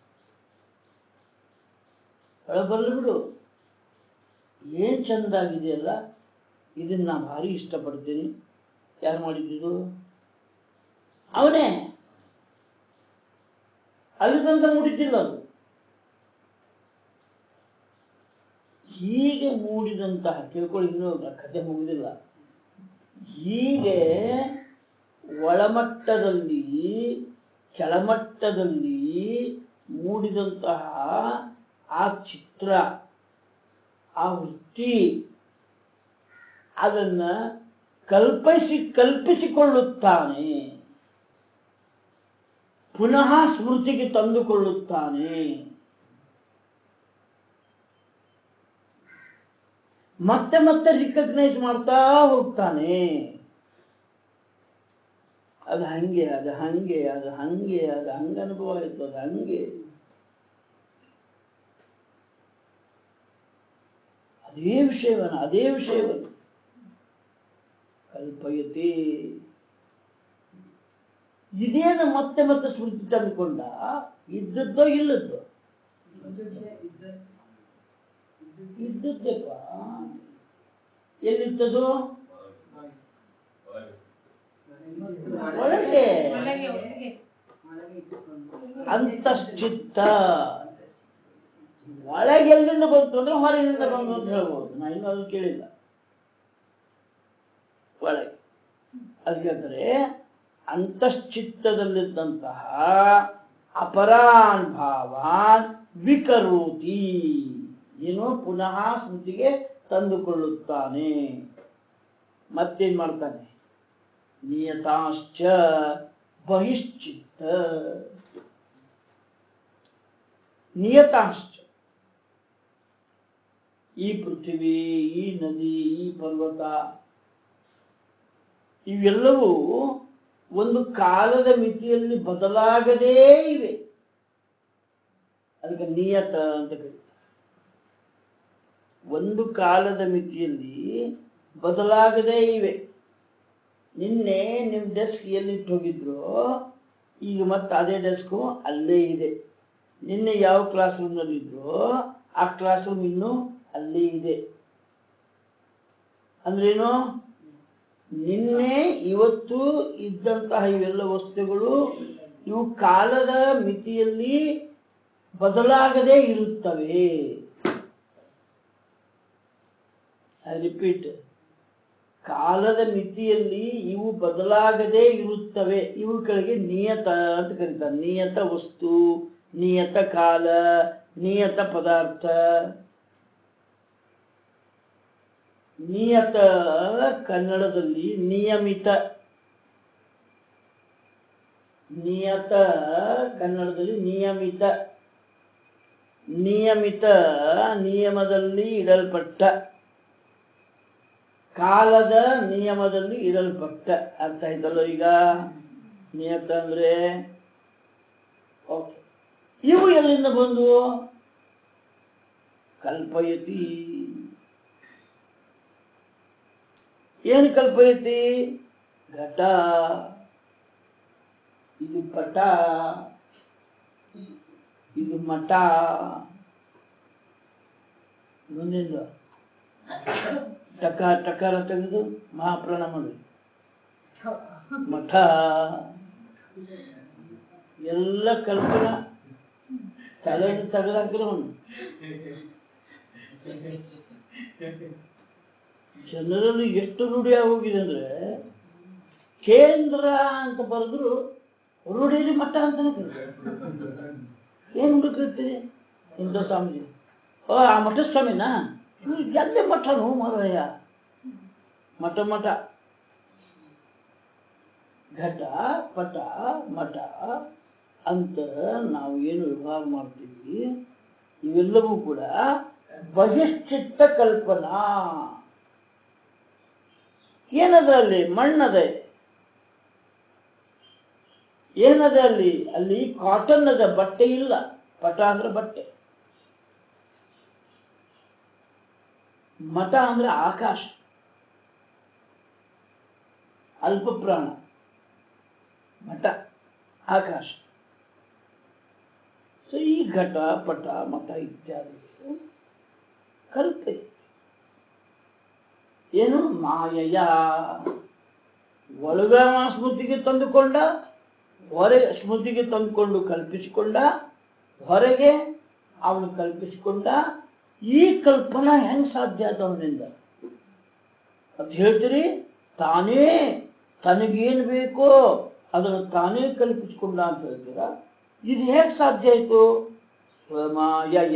ಒಳ ಬರ್ಲಿ ಬಿಡು ಏನ್ ಚಂದಾಗಿದೆಯಲ್ಲ ಇದನ್ನ ನಾ ಭಾರಿ ಇಷ್ಟಪಡ್ತೀನಿ ಯಾರು ಮಾಡಿದ್ದು ಅವನೇ ಅಲ್ಲಿ ತನಕ ಮೂಡಿದ್ದಿಲ್ಲ ಅದು ಹೀಗೆ ಮೂಡಿದಂತಹ ಕೇಳ್ಕೊಳ್ಳಿ ಇನ್ನೂ ಕಥೆ ಮುಗಿದಿಲ್ಲ ಹೀಗೆ ಒಳಮಟ್ಟದಲ್ಲಿ ಕೆಳಮಟ್ಟದಲ್ಲಿ ಮೂಡಿದಂತಹ ಆ ಚಿತ್ರ ಆ ವೃತ್ತಿ ಅದನ್ನ ಕಲ್ಪಿಸಿ ಕಲ್ಪಿಸಿಕೊಳ್ಳುತ್ತಾನೆ ಪುನಃ ಸ್ಮೃತಿಗೆ ತಂದುಕೊಳ್ಳುತ್ತಾನೆ ಮತ್ತೆ ಮತ್ತೆ ರಿಕಗ್ನೈಸ್ ಮಾಡ್ತಾ ಹೋಗ್ತಾನೆ ಅದು ಹಂಗೆ ಅದು ಹಂಗೆ ಅದು ಹಂಗೆ ಅದು ಹಂಗ ಅನುಭವ ಆಯ್ತು ಅದು ಹಂಗೆ ಅದೇ ವಿಷಯವನ್ನ ಅದೇ ವಿಷಯವನ್ನು ಕಲ್ಪಯತೆ ಇದೇನು ಮತ್ತೆ ಮತ್ತೆ ಸ್ಮೃತಿ ತಂದುಕೊಂಡ ಇದ್ದದ್ದೋ ಇಲ್ಲದ್ದೋ ಇದ್ದದ್ದಪ್ಪ ಎಲ್ಲಿದ್ದದು ಒಳಗೆ ಅಂತಶ್ಚಿತ್ತ ಒಳಗೆ ಎಲ್ಲಿಂದ ಬಂತು ಅಂದ್ರೆ ಹೊರಗಿನಿಂದ ಬಂತು ಅಂತ ಹೇಳ್ಬೋದು ನಾ ಇನ್ನೂ ಅದು ಕೇಳಿಲ್ಲ ಒಳಗೆ ಅದು ಹೇಳ್ತಾರೆ ಅಂತಶ್ಚಿತ್ತದಲ್ಲಿದ್ದಂತಹ ಅಪರಾನ್ ಭಾವಾನ್ ವಿಕರೋತಿ ಏನು ಪುನಃ ಸ್ಮೃತಿಗೆ ತಂದುಕೊಳ್ಳುತ್ತಾನೆ ಮತ್ತೇನ್ ಮಾಡ್ತಾನೆ ನಿಯತಾಶ್ಚ ಬಹಿಶ್ಚಿತ್ತ ನಿಯತಾಶ್ಚ ಈ ಪೃಥ್ವಿ ಈ ನದಿ ಈ ಪರ್ವತ ಇವೆಲ್ಲವೂ ಒಂದು ಕಾಲದ ಮಿತಿಯಲ್ಲಿ ಬದಲಾಗದೇ ಇವೆ ಅದಕ್ಕೆ ನಿಯತ ಅಂತ ಕರೀತಾರೆ ಒಂದು ಕಾಲದ ಮಿತಿಯಲ್ಲಿ ಬದಲಾಗದೇ ಇವೆ ನಿನ್ನೆ ನಿಮ್ ಡೆಸ್ಕ್ ಎಲ್ಲಿಟ್ಟು ಹೋಗಿದ್ರು ಈಗ ಮತ್ತೆ ಅದೇ ಡೆಸ್ಕು ಅಲ್ಲೇ ಇದೆ ನಿನ್ನೆ ಯಾವ ಕ್ಲಾಸ್ ರೂಮ್ನಲ್ಲಿ ಇದ್ರು ಆ ಕ್ಲಾಸ್ ರೂಮ್ ಇನ್ನೂ ಅಲ್ಲೇ ಇದೆ ಅಂದ್ರೇನು ನಿನ್ನೆ ಇವತ್ತು ಇದ್ದಂತಹ ಇವೆಲ್ಲ ವಸ್ತುಗಳು ಇವು ಕಾಲದ ಮಿತಿಯಲ್ಲಿ ಬದಲಾಗದೇ ಇರುತ್ತವೆ ಐ ರಿಪೀಟ್ ಕಾಲದ ಮಿತಿಯಲ್ಲಿ ಇವು ಬದಲಾಗದೇ ಇರುತ್ತವೆ ಇವುಗಳಿಗೆ ನಿಯತ ಅಂತ ಕರೀತಾರೆ ನಿಯತ ವಸ್ತು ನಿಯತ ಕಾಲ ನಿಯತ ಪದಾರ್ಥ ನಿಯತ ಕನ್ನಡದಲ್ಲಿ ನಿಯಮಿತ ನಿಯತ ಕನ್ನಡದಲ್ಲಿ ನಿಯಮಿತ ನಿಯಮಿತ ನಿಯಮದಲ್ಲಿ ಇಡಲ್ಪಟ್ಟ ಕಾಲದ ನಿಯಮದಲ್ಲಿ ಇಡಲ್ಪಟ್ಟ ಅರ್ಥ ಆಯ್ತಲ್ಲ ಈಗ ನಿಯತ ಅಂದ್ರೆ ಓಕೆ ಇವು ಎಲ್ಲಿಂದ ಬಂದು ಕಲ್ಪಯತಿ ಏನು ಕಲ್ಪಯತಿ ಘಟ ಇದು ಪಟ ಇದು ಮಠ ಮುಂದಿಂದ ಟಕ ಟಕಾರ ತೆಗೆದು ಮಹಾಪ್ರಾಣ ಮಾಡಿ ಮಠ ಎಲ್ಲ ಕಲ್ಪನಾ ತಲೆದು ತೆಗೆದಾಕಿರೋ ಜನರಲ್ಲಿ ಎಷ್ಟು ರೂಢಿ ಆಗೋಗಿದೆ ಅಂದ್ರೆ ಕೇಂದ್ರ ಅಂತ ಬರೆದ್ರು ರೂಢಿಲಿ ಮಠ ಅಂತಾನೆ ಕರೀತಾರೆ ಏನ್ ಹುಡುಕಿರ್ತೀರಿ ಇಂಥ ಸ್ವಾಮೀಜಿ ಓ ಆ ಮಠದ ಸ್ವಾಮಿನಾ ಇವ್ರು ಎಲ್ಲೇ ಮಠನು ಮಾರಾಯ ಮಠ ಮಠ ಘಟ ಪಟ ಮಠ ಅಂತ ನಾವು ಏನು ವ್ಯವಹಾರ ಮಾಡ್ತೀವಿ ಇವೆಲ್ಲವೂ ಕೂಡ ಬಹಿಶ್ಚಿತ್ತ ಕಲ್ಪನಾ ಏನದ ಅಲ್ಲಿ ಮಣ್ಣದೆ ಏನದ ಅಲ್ಲಿ ಅಲ್ಲಿ ಕಾಟನ್ ಅದ ಬಟ್ಟೆ ಇಲ್ಲ ಪಟ ಅಂದ್ರೆ ಬಟ್ಟೆ ಮಠ ಅಂದ್ರೆ ಆಕಾಶ ಅಲ್ಪ ಪ್ರಾಣ ಮಠ ಆಕಾಶ ಸೊ ಈ ಘಟ ಪಟ ಮಠ ಇತ್ಯಾದಿ ಕಲ್ಪೆ ಏನು ಮಾಯಯ ಒಳಗ ಸ್ಮೃತಿಗೆ ತಂದುಕೊಂಡ ಹೊರಗೆ ಸ್ಮೃತಿಗೆ ತಂದುಕೊಂಡು ಕಲ್ಪಿಸಿಕೊಂಡ ಹೊರಗೆ ಅವನು ಕಲ್ಪಿಸಿಕೊಂಡ ಈ ಕಲ್ಪನಾ ಹೆಂಗ್ ಸಾಧ್ಯ ಆದ ಅವನಿಂದ ಅಂತ ಹೇಳ್ತೀರಿ ತಾನೇ ತನಗೇನು ಬೇಕೋ ಅದನ್ನು ತಾನೇ ಕಲ್ಪಿಸಿಕೊಂಡ ಅಂತ ಹೇಳ್ತೀರಾ ಇದು ಹೇಗೆ ಸಾಧ್ಯ ಆಯ್ತು ಸ್ವಮಾಯಯ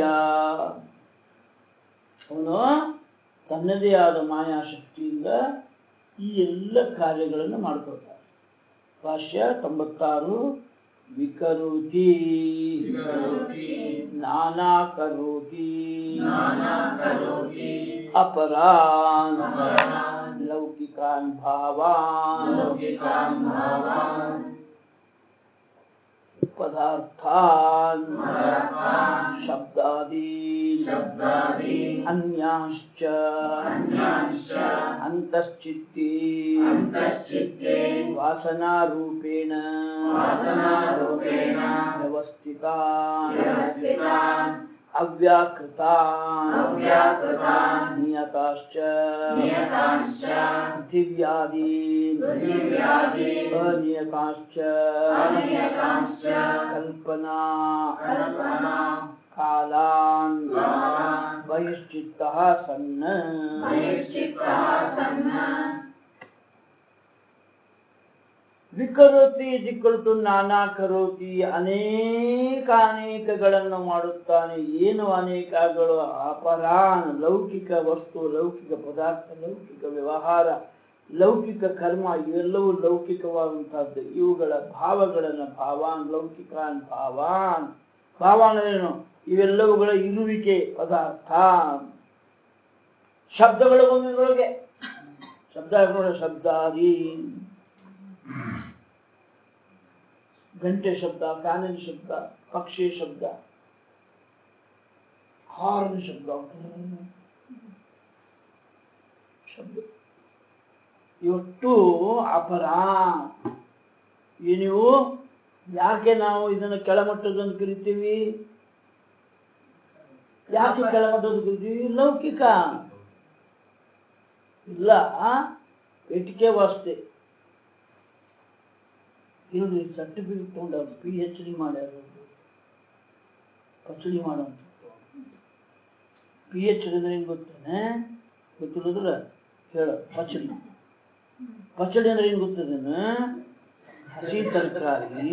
ಅವನು ತನ್ನದೇ ಆದ ಮಾಯಾಶಕ್ತಿಯಿಂದ ಈ ಎಲ್ಲ ಕಾರ್ಯಗಳನ್ನು ಮಾಡ್ಕೊಳ್ತಾನೆ ಭಾಷ್ಯ ತೊಂಬತ್ತಾರು ವಿಕರೋತಿ ವಿಕರೋತಿ ನಾನಾ ಕರೋತಿ ನಾನಾ ಕರೋತಿ ಅಪರಾನ್ ಅಪರಾನ್ ಲೌಕಿಕಾನ್ ಭಾವಾನ್ ಲೌಕಿಕಾನ್ ಭಾವಾನ್ ಪದಾರ್ಥಾನ್ ಪದಾರ್ಥಾನ್ ಶಬ್ದಾದೀನ್ ಶಬ್ದಾದೀನ್ ಅನ್ಯಾಂಶ್ಚ ಅನ್ಯಾಂಶ್ಚ ಅಂತಶ್ಚಿತ್ತಿ ಅಂತಶ್ಚಿತ್ತೆ ವಾಸನಾರೂಪೇಣ ವಾಸನಾರೂಪೇಣ ವ್ಯವಸ್ಥಿತಾನ್ ವ್ಯವಸ್ಥಿತಾನ್ ಅವ್ಯಾಕೃತಾನ್ ಅವ್ಯಾಕೃತಾನ್ ನಿಯತಾಶ್ಚ ನಿಯತಾಂಶ್ಚ ಪೃಥಿವ್ಯಾದೀನ್ ಪೃಥಿವ್ಯಾದೀನ್ ಅನಿಯತಾಶ್ಚ ಅನಿಯತಾಂಶ್ಚ ಕಲ್ಪನಾ ಕಲ್ಪನಾ ಕಾಲಾನ್ ಕಾಲಾನ್ ಬಹಿಶ್ಚಿತ್ತಃ ಸನ್ನ ಬಹಿಶ್ಚಿತ್ತಃ ಸನ್ನ ವಿಕರೋತಿ ಜಿಕ್ಕುಳಿತು ನಾನಾ ಕರೋತಿ ಅನೇಕ ಅನೇಕಗಳನ್ನು ಮಾಡುತ್ತಾನೆ ಏನು ಅನೇಕಗಳು ಅಪರಾನ್ ಲೌಕಿಕ ವಸ್ತು ಲೌಕಿಕ ಪದಾರ್ಥ ಲೌಕಿಕ ವ್ಯವಹಾರ ಲೌಕಿಕ ಕರ್ಮ ಇವೆಲ್ಲವೂ ಲೌಕಿಕವಾದಂತಹದ್ದು ಇವುಗಳ ಭಾವಗಳನ್ನು ಭಾವಾನ್ ಲೌಕಿಕಾನ್ ಭಾವಾನ್ ಭಾವ ಅಂದ್ರೇನು ಇವೆಲ್ಲವುಗಳ ಇರುವಿಕೆ ಪದಾರ್ಥ ಶಬ್ದಗಳು ಒಂದೊಳಗೆ ಶಬ್ದ ನೋಡ ಶಬ್ದಾದಿ ಗಂಟೆ ಶಬ್ದ ಫ್ಯಾನಿನ ಶಬ್ದ ಪಕ್ಷಿ ಶಬ್ದ ಹಾರ್ನ್ ಶಬ್ದ ಶಬ್ದ ಇವತ್ತು ಅಪರ ಈ ನೀವು ಯಾಕೆ ನಾವು ಇದನ್ನು ಕೆಳಮಟ್ಟದನ್ನು ಕರಿತೀವಿ ಯಾಕೆ ಕೆಳಮಟ್ಟದ ಕರಿತೀವಿ ಲೌಕಿಕ ಇಲ್ಲ ಇಟಿಕೆ ವಾಸ್ತೆ ಇವ್ರು ಸರ್ಟಿಫಿಕೇಟ್ ತಗೊಂಡವ್ರು ಪಿ ಎಚ್ ಡಿ ಮಾಡ್ಯಾರ ಪಚಡಿ ಮಾಡೋಂಥದ್ದು ಪಿ ಎಚ್ ಡಿ ಅಂದ್ರೆ ಏನು ಗೊತ್ತೇನೆ ಗೊತ್ತಿಲ್ಲದ್ರ ಹೇಳ ಪಚಡಿ ಪಚಡಿ ಅಂದ್ರೆ ಏನು ಗೊತ್ತದೇನ ಹಸಿ ತರಕಾರಿ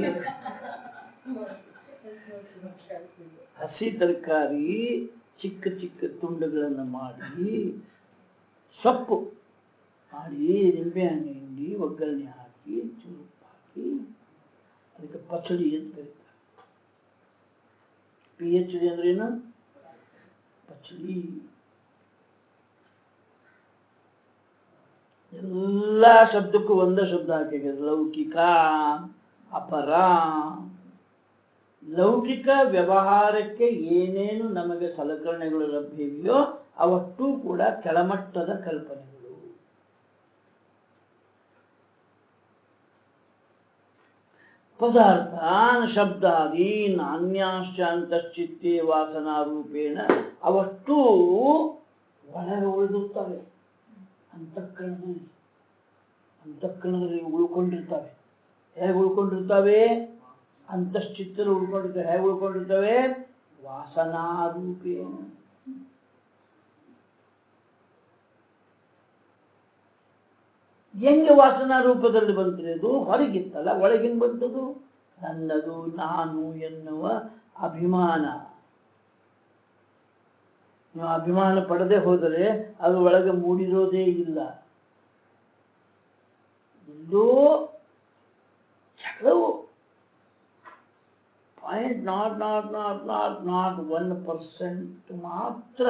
ಹಸಿ ತರಕಾರಿ ಚಿಕ್ಕ ಚಿಕ್ಕ ತುಂಡುಗಳನ್ನು ಮಾಡಿ ಸೊಪ್ಪು ಮಾಡಿ ನಿಂಬೆ ಹಣ್ಣು ಹಿಂಡಿ ಒಗ್ಗರಣೆ ಹಾಕಿ ಚೂರು ಉಪ್ಪು ಹಾಕಿ ಅದಕ್ಕೆ ಪಚಡಿ ಅಂತ ಕರೀತಾರೆ ಪಿ ಎಚ್ ಡಿ ಅಂದ್ರೆ ಏನು ಪಚಡಿ ಎಲ್ಲ ಶಬ್ದಕ್ಕೂ ಒಂದೇ ಶಬ್ದ ಹಾಕಿದೆ ಲೌಕಿಕ ಅಪರ ಲೌಕಿಕ ವ್ಯವಹಾರಕ್ಕೆ ಏನೇನು ನಮಗೆ ಸಲಕರಣೆಗಳು ಲಭ್ಯವಿದೆಯೋ ಅವಷ್ಟೂ ಕೂಡ ಕೆಳಮಟ್ಟದ ಕಲ್ಪನೆಗಳು ಪದಾರ್ಥಾನ್ ಶಬ್ದಾದೀನ್ ಅನ್ಯಾಂಶ್ಚ ಅಂತಶ್ಚಿತ್ತೆ ವಾಸನಾ ರೂಪೇಣ ಅವಷ್ಟೂ ಒಳಗೆ ಉಳಿದಿರ್ತವೆ ಅಂತಃಕರಣದಲ್ಲಿ ಅಂತಃಕರಣದಲ್ಲಿ ಉಳ್ಕೊಂಡಿರ್ತವೆ ಹೇಗೆ ಉಳ್ಕೊಂಡಿರ್ತವೆ ಅಂತಶ್ಚಿತ್ತರು ಉಳ್ಕೊಂಡಿರ್ತವೆ ಹೇಗೆ ಉಳ್ಕೊಂಡಿರ್ತವೆ ವಾಸನಾ ರೂಪೇಣ ಹೆಂಗೆ ವಾಸನಾ ರೂಪದಲ್ಲಿ ಬಂತ್ರಿ ಅದು ಹೊರಗಿತ್ತಲ್ಲ ಒಳಗಿನ್ ಬಂತದು ನನ್ನದು ನಾನು ಎನ್ನುವ ಅಭಿಮಾನ ನೀವು ಅಭಿಮಾನ ಪಡದೆ ಹೋದರೆ ಅದು ಒಳಗೆ ಮೂಡಿರೋದೇ ಇಲ್ಲ ಎಲ್ಲೋ ಕೆಲವು point nought nought nought nought nought one percent ಮಾತ್ರ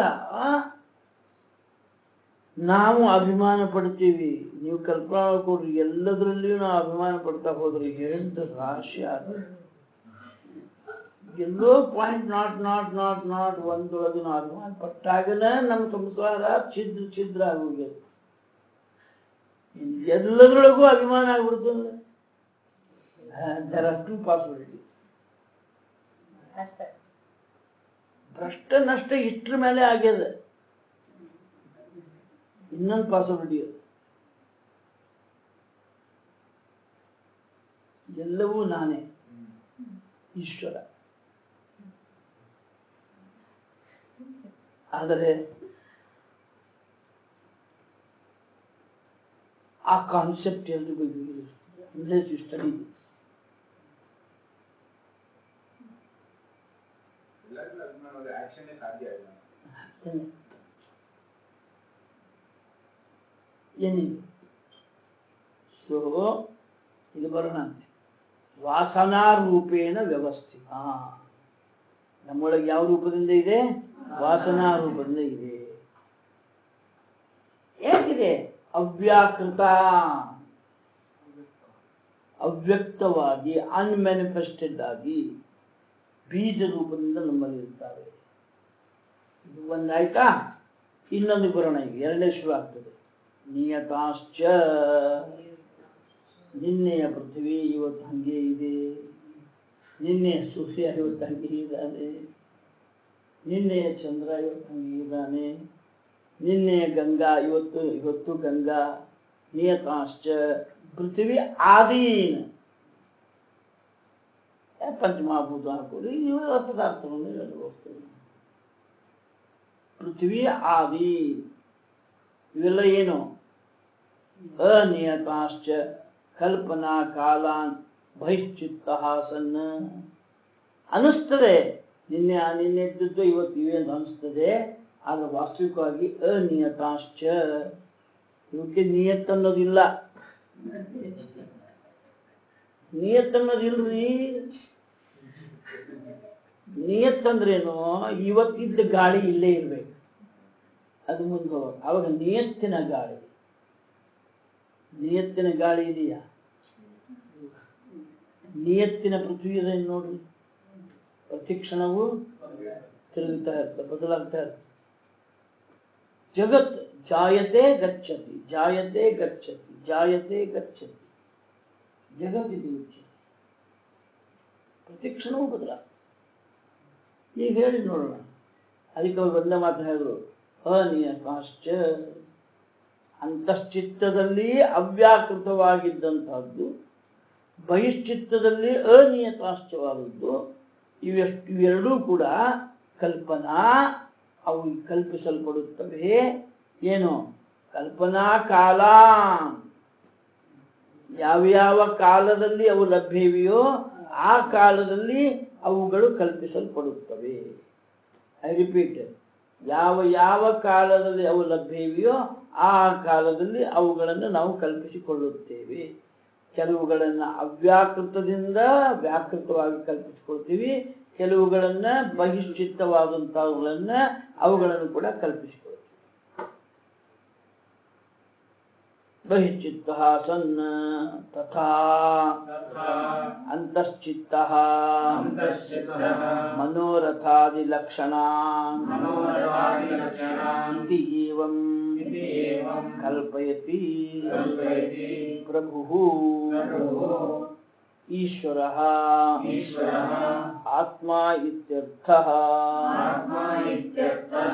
ನಾವು ಅಭಿಮಾನ ಪಡ್ತೀವಿ ನೀವು ಕಲ್ಪನಾ ಕೊಡ್ರಿ ಎಲ್ಲದರಲ್ಲಿಯೂ ನಾವು ಅಭಿಮಾನ ಪಡ್ತಾ ಹೋದ್ರೆ ಎಷ್ಟು ರಾಶಿ ಆದ ಎಲ್ಲೋ point nought nought nought nought ಒಂದೊಳಗೆ ನಾವು ಅಭಿಮಾನ ಪಟ್ಟಾಗನ ನಮ್ಮ ಸಂಸಾರ ಛಿದ್ರ ಛಿದ್ರ ಆಗೋಗ್ಯದ ಎಲ್ಲದರೊಳಗೂ ಅಭಿಮಾನ ಆಗ್ಬಿಡ್ತದೆ ದರ್ ಆರ್ ಟೂ ಪಾಸಿಬಿಲಿಟೀಸ್ ಭ್ರಷ್ಟ ನಷ್ಟ ಇಟ್ರ ಮೇಲೆ ಆಗ್ಯದ ಇನ್ನೊಂದು ಪಾಸಿಬಿಲಿಟಿ ಎಲ್ಲವೂ ನಾನೇ ಈಶ್ವರ ಆದರೆ ಆ ಕಾನ್ಸೆಪ್ಟ್ ಎಲ್ರಿಗೂ ಅನ್ಲೆಸ್ ಯು ಸ್ಟಡಿ ಎಲ್ಲರಿಗೂ ಅದು ಮಾಡೋದು ಆಕ್ಷನ್ನೇ ಸಾಧ್ಯ ಇಲ್ಲ ಏನಿದೆ ಸೊ ಇದು ಬರೋಣ ಅಂತೆ ವಾಸನಾರೂಪೇಣ ವ್ಯವಸ್ಥಿತ ನಮ್ಮೊಳಗೆ ಯಾವ ರೂಪದಿಂದ ಇದೆ ವಾಸನಾ ರೂಪದಿಂದ ಇದೆ ಹೇಗಿದೆ ಅವ್ಯಾಕೃತ ಅವ್ಯಕ್ತವಾಗಿ ಅನ್ಮ್ಯಾನಿಫೆಸ್ಟೆಡ್ ಆಗಿ ಬೀಜ ರೂಪದಿಂದ ನಮ್ಮಲ್ಲಿ ಇರ್ತಾರೆ ಇದು ಒಂದಾಯ್ತಾ ಇನ್ನೊಂದು ಬರೋಣ ಈಗ ಎರಡನೇ ಶುರು ಆಗ್ತದೆ ನಿಯತಾಶ್ಚ ನಿನ್ನೆಯ ಪೃಥ್ವಿ ಇವತ್ತು ಹಂಗೆ ಇದೆ ನಿನ್ನೆಯ ಸೂರ್ಯ ಇವತ್ತು ಹಂಗೆ ಇದ್ದಾನೆ ನಿನ್ನೆಯ ಚಂದ್ರ ಇವತ್ತು ಹಂಗೆ ಇದ್ದಾನೆ ನಿನ್ನೆಯ ಗಂಗಾ ಇವತ್ತು ಇವತ್ತು ಗಂಗಾ ನಿಯತಾಶ್ಚ ಪೃಥ್ವಿ ಆದೀನ್ ಏ, ಪಂಚಮಹಾಭೂತ ಹಾಕೋದು ಇವೆಲ್ಲ ಪದಾರ್ಥವನ್ನು ಹೇಳುವ ವಸ್ತುಗಳು ಪೃಥ್ವಿ ಆದಿ ಇವೆಲ್ಲ ಏನು ಅನಿಯತಾಶ್ಚ ಕಲ್ಪನಾ ಕಾಲಾನ್ ಬಹಿಶ್ಚಿತ್ತ ಸನ್ನ ಅನಿಸ್ತದೆ ನಿನ್ನೆ ನಿನ್ನೆ ಇದ್ದದ್ದು ಇವತ್ತು ಇವೆ ಅಂತ ಅನಿಸ್ತದೆ ಆದ್ರೆ ವಾಸ್ತವಿಕವಾಗಿ ಅನಿಯತಾಶ್ಚ ಇವಕ್ಕೆ ನಿಯತ್ ಅನ್ನೋದಿಲ್ಲ ನಿಯತ್ ಅನ್ನೋದಿಲ್ರಿ ನಿಯತ್ ಅಂದ್ರೇನು ಇವತ್ತಿದ್ದ ಗಾಳಿ ಇಲ್ಲೇ ಇರ್ಬೇಕು ಅದು ಮುಂದೆ ಹೋಗೋದು ಅವಾಗ ನಿಯತ್ತಿನ ಗಾಳಿ ನಿಯತ್ತಿನ ಗಾಳಿ ಇದೆಯಾ ನಿಯತ್ತಿನ ಪೃಥ್ವಿ ಇದೆ ನೋಡ್ರಿ ಪ್ರತಿ ಕ್ಷಣವೂ ತಿರುಗುತ್ತಾ ಇರ್ತದೆ ಬದಲಾಗ್ತಾ ಇರ್ತದೆ ಜಗತ್ ಜಾಯತೆ ಗಚ್ಚತಿ ಜಾಯತೆ ಗಚ್ಚತಿ ಜಾಯತೆ ಗಚ್ಚತಿ ಜಗತ್ತಿದು ಉಚ್ಯತೆ ಪ್ರತಿ ಕ್ಷಣವೂ ಬದಲಾಗ್ತದೆ ಈಗ ಹೇಳಿ ನೋಡೋಣ ಅದಕ್ಕೆ ಅವ್ರು ಒಂದೇ ಮಾತು ಹೇಳಿದ್ರು ಅನಿಯತಾಶ್ಚ ಅಂತಶ್ಚಿತ್ತದಲ್ಲಿ ಅವ್ಯಾಕೃತವಾಗಿದ್ದಂತಹದ್ದು ಬಹಿಶ್ಚಿತ್ತದಲ್ಲಿ ಅನಿಯತಾಶ್ಚವಾದದ್ದು ಇವೆಷ್ಟು ಇವೆರಡೂ ಕೂಡ ಕಲ್ಪನಾ ಅವು ಕಲ್ಪಿಸಲ್ಪಡುತ್ತವೆ ಏನು ಕಲ್ಪನಾ ಕಾಲ ಯಾವ್ಯಾವ ಕಾಲದಲ್ಲಿ ಅವು ಲಭ್ಯವಿಯೋ ಆ ಕಾಲದಲ್ಲಿ ಅವುಗಳು ಕಲ್ಪಿಸಲ್ಪಡುತ್ತವೆ ಐ ರಿಪೀಟ್ ಯಾವ ಯಾವ ಕಾಲದಲ್ಲಿ ಅವು ಲಭ್ಯವಿಯೋ ಆ ಕಾಲದಲ್ಲಿ ಅವುಗಳನ್ನು ನಾವು ಕಲ್ಪಿಸಿಕೊಳ್ಳುತ್ತೇವೆ ಕೆಲವುಗಳನ್ನ ಅವ್ಯಾಕೃತದಿಂದ ವ್ಯಾಕೃತವಾಗಿ ಕಲ್ಪಿಸಿಕೊಳ್ತೀವಿ ಕೆಲವುಗಳನ್ನ ಬಹಿಶ್ಚಿತ್ತವಾದಂತಹವುಗಳನ್ನ ಅವುಗಳನ್ನು ಕೂಡ ಕಲ್ಪಿಸಿಕೊಳ್ತೀವಿ ಬಹಿಶ್ಚಿತ್ತ ಸನ್ನ ತಥಾ तथा ಅಂತಶ್ಚಿತ್ತ अन्तश्चित्तः ಮನೋರಥಾದಿಲಕ್ಷಣಾ मनोरथादिलक्षणान् इति एवम् इति एवं कल्पयति कल्पयति प्रभुः प्रभुः ईश्वरः ईश्वरः आत्मा इत्यर्थः आत्मा इत्यर्थः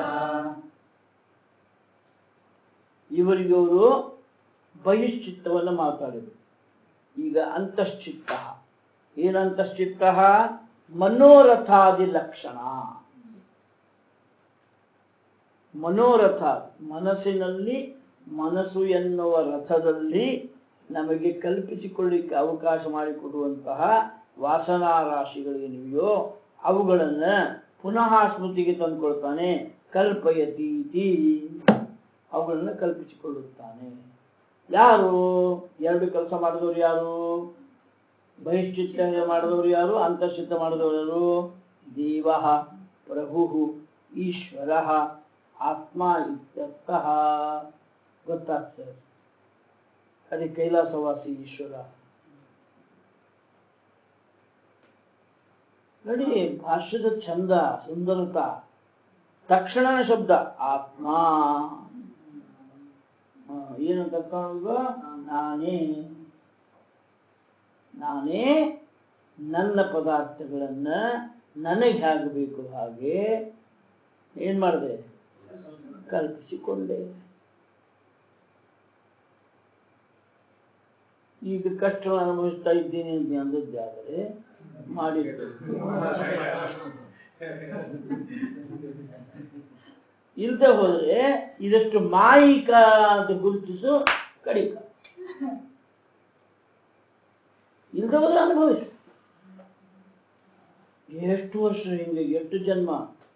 ಇವರಿಗವರು ಬಹಿಶ್ಚಿತ್ತವನ್ನು ಮಾತಾಡಿದರು ಈಗ ಅಂತಶ್ಚಿತ್ತ ಏನಂತಶ್ಚಿತ್ತ ಮನೋರಥಾದಿ ಲಕ್ಷಣ ಮನೋರಥ ಮನಸ್ಸಿನಲ್ಲಿ ಮನಸ್ಸು ಎನ್ನುವ ರಥದಲ್ಲಿ ನಮಗೆ ಕಲ್ಪಿಸಿಕೊಳ್ಳಿಕ್ಕೆ ಅವಕಾಶ ಮಾಡಿಕೊಡುವಂತಹ ವಾಸನಾ ರಾಶಿಗಳೇನಿವೆಯೋ ಅವುಗಳನ್ನ ಪುನಃ ಸ್ಮೃತಿಗೆ ತಂದುಕೊಳ್ತಾನೆ ಕಲ್ಪಯತೀತಿ ಅವುಗಳನ್ನ ಕಲ್ಪಿಸಿಕೊಳ್ಳುತ್ತಾನೆ ಯಾರು ಎರಡು ಕೆಲಸ ಮಾಡಿದವರು ಯಾರು ಬಹಿಶ್ಚಿತ್ತ ಮಾಡಿದವರು ಯಾರು ಅಂತಶ್ಚಿತ್ತ ಮಾಡಿದವರು ಯಾರು ದೇವ ಪ್ರಭು ಈಶ್ವರ ಆತ್ಮ ಇತ್ಯರ್ಥಃ ಗೊತ್ತಾಗ್ತದೆ ಅದೇ ಕೈಲಾಸವಾಸಿ ಈಶ್ವರ ನೋಡಿ ಭಾಷ್ಯದ ಚಂದ ಸುಂದರತ ತಕ್ಷಣ ಶಬ್ದ ಆತ್ಮ ಆ, ಏನಂತ ಕಾಣುವುದು ನಾನೇ ನಾನೇ ನನ್ನ ಪದಾರ್ಥಗಳನ್ನ ನನಗೆ ಹೇಗೆ ಬೇಕು ಹಾಗೆ ಏನ್ ಮಾಡಿದೆ ಕಲ್ಪಿಸಿಕೊಂಡೆ ಈಗ ಕಷ್ಟ ಅನುಭವಿಸ್ತಾ ಇದ್ದೀನಿ ಅಂತ ಅಂದದ್ದಾದರೆ ಮಾಡಿದ್ದು ಇಲ್ದೆ ಹೋದ್ರೆ ಇದಷ್ಟು ಮಾಯಿಕ ಅಂತ ಗುರುತಿಸು ಕಡಿಕ ಇಲ್ದೆ ಹೋದ್ರೆ ಅನುಭವಿಸು ಎಷ್ಟು ವರ್ಷ ಹಿಂಗೆ ಎಷ್ಟು ಜನ್ಮ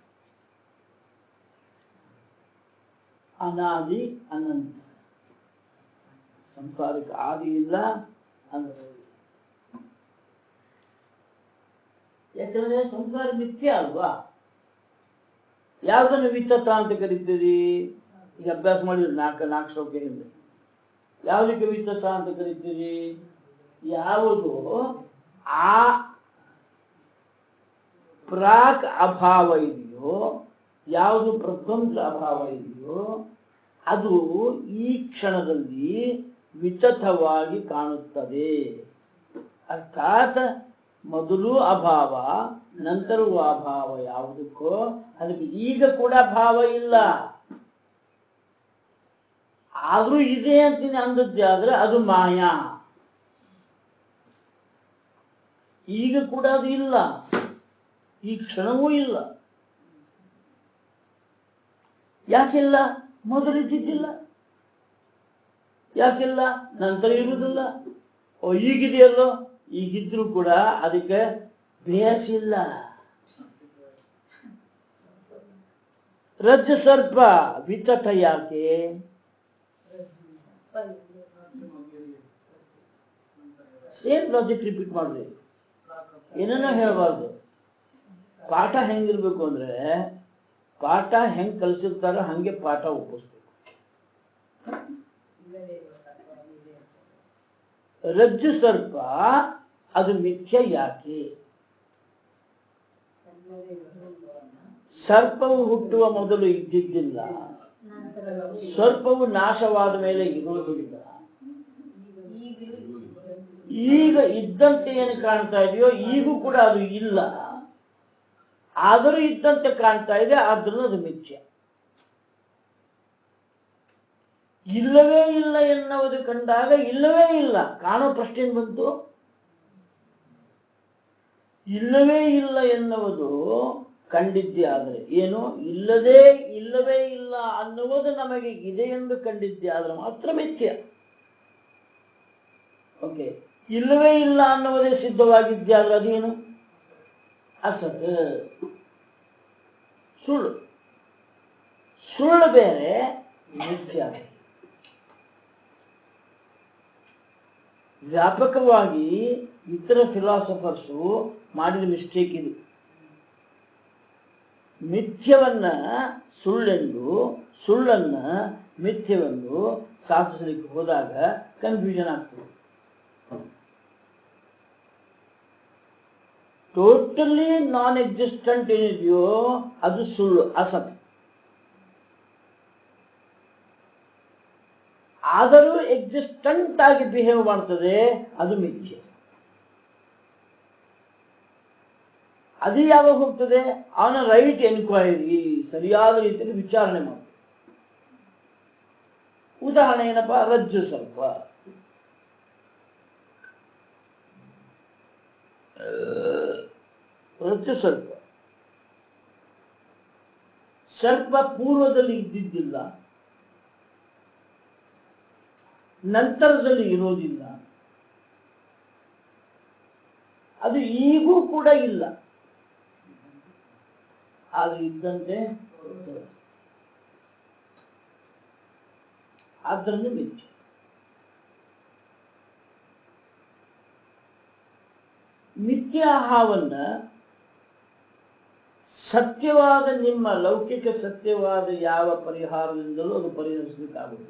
ಅನಾದಿ ಅನಂತ ಸಂಸಾರಕ್ಕೆ ಆದಿ ಇಲ್ಲ ಅಂತ ಯಾಕಂದ್ರೆ ಸಂಸಾರ ಮಿಥ್ಯ ಅಲ್ವಾ ಯಾವ್ದನ್ನು ವಿತ್ತತ ಅಂತ ಕರಿತೀರಿ ಈಗ ಅಭ್ಯಾಸ ಮಾಡಿದ್ರೆ ನಾಲ್ಕು ನಾಲ್ಕು ಶ್ಲೋಕ ಹಿಂದೆ ಯಾವುದಕ್ಕೆ ವಿತ್ತತ ಅಂತ ಕರಿತೀರಿ ಯಾವುದು ಆ ಪ್ರಾಕ್ ಅಭಾವ ಇದೆಯೋ ಯಾವುದು ಪ್ರಧ್ವಂಸ ಅಭಾವ ಇದೆಯೋ ಅದು ಈ ಕ್ಷಣದಲ್ಲಿ ವಿತಥವಾಗಿ ಕಾಣುತ್ತದೆ ಅರ್ಥಾತ್ ಮೊದಲು ಅಭಾವ ನಂತರವೂ ಅಭಾವ ಯಾವುದಕ್ಕೋ ಅದಕ್ಕೆ ಈಗ ಕೂಡ ಭಾವ ಇಲ್ಲ ಆದ್ರೂ ಇದೆ ಅಂತೀನಿ ಅಂದದ್ದೇ ಆದ್ರೆ ಅದು ಮಾಯಾ ಈಗ ಕೂಡ ಅದು ಇಲ್ಲ ಈ ಕ್ಷಣವೂ ಇಲ್ಲ ಯಾಕಿಲ್ಲ ಮೊದಲು ಇದ್ದಿದ್ದಿಲ್ಲ ಯಾಕಿಲ್ಲ ನಂತರ ಇರುವುದಿಲ್ಲ ಓ ಈಗಿದೆಯಲ್ಲೋ ಈಗಿದ್ರು ಕೂಡ ಅದಕ್ಕೆ ಬೇಸಿಲ್ಲ ರಜ್ಜು ಸರ್ಪ ವಿತಟ ಯಾಕೆ ಸೇಮ್ ಲಾಜಿಕ್ ರಿಪೀಟ್ ಮಾಡ್ರಿ ಏನೇನೋ ಹೇಳ್ಬಾರ್ದು ಪಾಠ ಹೆಂಗಿರ್ಬೇಕು ಅಂದ್ರೆ ಪಾಠ ಹೆಂಗ್ ಕಲಿಸಿರ್ತಾರೋ ಹಂಗೆ ಪಾಠ ಒಪ್ಪಿಸ್ಬೇಕು ರಜ್ಜು ಸರ್ಪ ಅದು ಮಿಥ್ಯ ಯಾಕೆ ಸರ್ಪವು ಹುಟ್ಟುವ ಮೊದಲು ಇದ್ದಿದ್ದಿಲ್ಲ ಸರ್ಪವು ನಾಶವಾದ ಮೇಲೆ ಇರುವುದಿಲ್ಲ ಈಗ ಇದ್ದಂತೆ ಏನು ಕಾಣ್ತಾ ಇದೆಯೋ ಈಗೂ ಕೂಡ ಅದು ಇಲ್ಲ ಆದರೂ ಇದ್ದಂತೆ ಕಾಣ್ತಾ ಇದೆ ಆದ್ರೂ ಅದು ಮಿಥ್ಯ ಇಲ್ಲವೇ ಇಲ್ಲ ಎನ್ನುವುದು ಕಂಡಾಗ ಇಲ್ಲವೇ ಇಲ್ಲ ಕಾಣೋ ಪ್ರಶ್ನೆ ಏನ್ ಬಂತು ಇಲ್ಲವೇ ಇಲ್ಲ ಎನ್ನುವುದು ಕಂಡಿದ್ದೆ ಆದರೆ ಏನು ಇಲ್ಲದೇ ಇಲ್ಲವೇ ಇಲ್ಲ ಅನ್ನುವುದು ನಮಗೆ ಇದೆ ಎಂದು ಕಂಡಿದ್ದೆ ಆದ್ರೆ ಮಾತ್ರ ಮಿಥ್ಯ ಓಕೆ ಇಲ್ಲವೇ ಇಲ್ಲ ಅನ್ನುವುದೇ ಸಿದ್ಧವಾಗಿದ್ದೆ ಆದ್ರೆ ಅದೇನು ಅಸತ್ ಸುಳ್ಳು ಸುಳ್ಳು ಬೇರೆ ಮಿಥ್ಯ ವ್ಯಾಪಕವಾಗಿ ಇತರ ಫಿಲಾಸಫರ್ಸು ಮಾಡಿದ ಮಿಸ್ಟೇಕ್ ಇದು ಮಿಥ್ಯವನ್ನ ಸುಳ್ಳೆಂದು ಸುಳ್ಳನ್ನ ಮಿಥ್ಯವೆಂದು ಸಾಧಿಸಲಿಕ್ಕೆ ಹೋದಾಗ ಕನ್ಫ್ಯೂಷನ್ ಆಗ್ತದೆ ಟೋಟಲಿ ನಾನ್ ಎಕ್ಸಿಸ್ಟೆಂಟ್ ಏನಿದೆಯೋ ಅದು ಸುಳ್ಳು ಅಸತ್ ಆದರೂ ಎಕ್ಸಿಸ್ಟೆಂಟ್ ಆಗಿ ಬಿಹೇವ್ ಮಾಡ್ತದೆ ಅದು ಮಿಥ್ಯೆ ಅದು ಯಾವಾಗ ಹೋಗ್ತದೆ ಅವನ ರೈಟ್ ಎನ್ಕ್ವೈರಿ ಸರಿಯಾದ ರೀತಿಯಲ್ಲಿ ವಿಚಾರಣೆ ಮಾಡ್ತದೆ ಉದಾಹರಣೆ ಏನಪ್ಪಾ ರಜ್ಜು ಸ್ವಲ್ಪ ರಜ್ಜು ಸ್ವಲ್ಪ ಸರ್ಪ ಪೂರ್ವದಲ್ಲಿ ಇದ್ದಿದ್ದಿಲ್ಲ ನಂತರದಲ್ಲಿ ಇರೋದಿಲ್ಲ ಅದು ಈಗೂ ಕೂಡ ಇಲ್ಲ ಅದು ಇದ್ದಂತೆ ಆದ್ದರಿಂದ ಮಿಥ್ಯ ಮಿಥ್ಯಾಹಾವನ್ನ ಸತ್ಯವಾದ ನಿಮ್ಮ ಲೌಕಿಕ ಸತ್ಯವಾದ ಯಾವ ಪರಿಹಾರದಿಂದಲೂ ಅದು ಪರಿಹರಿಸಲಿಕ್ಕಾಗುವುದು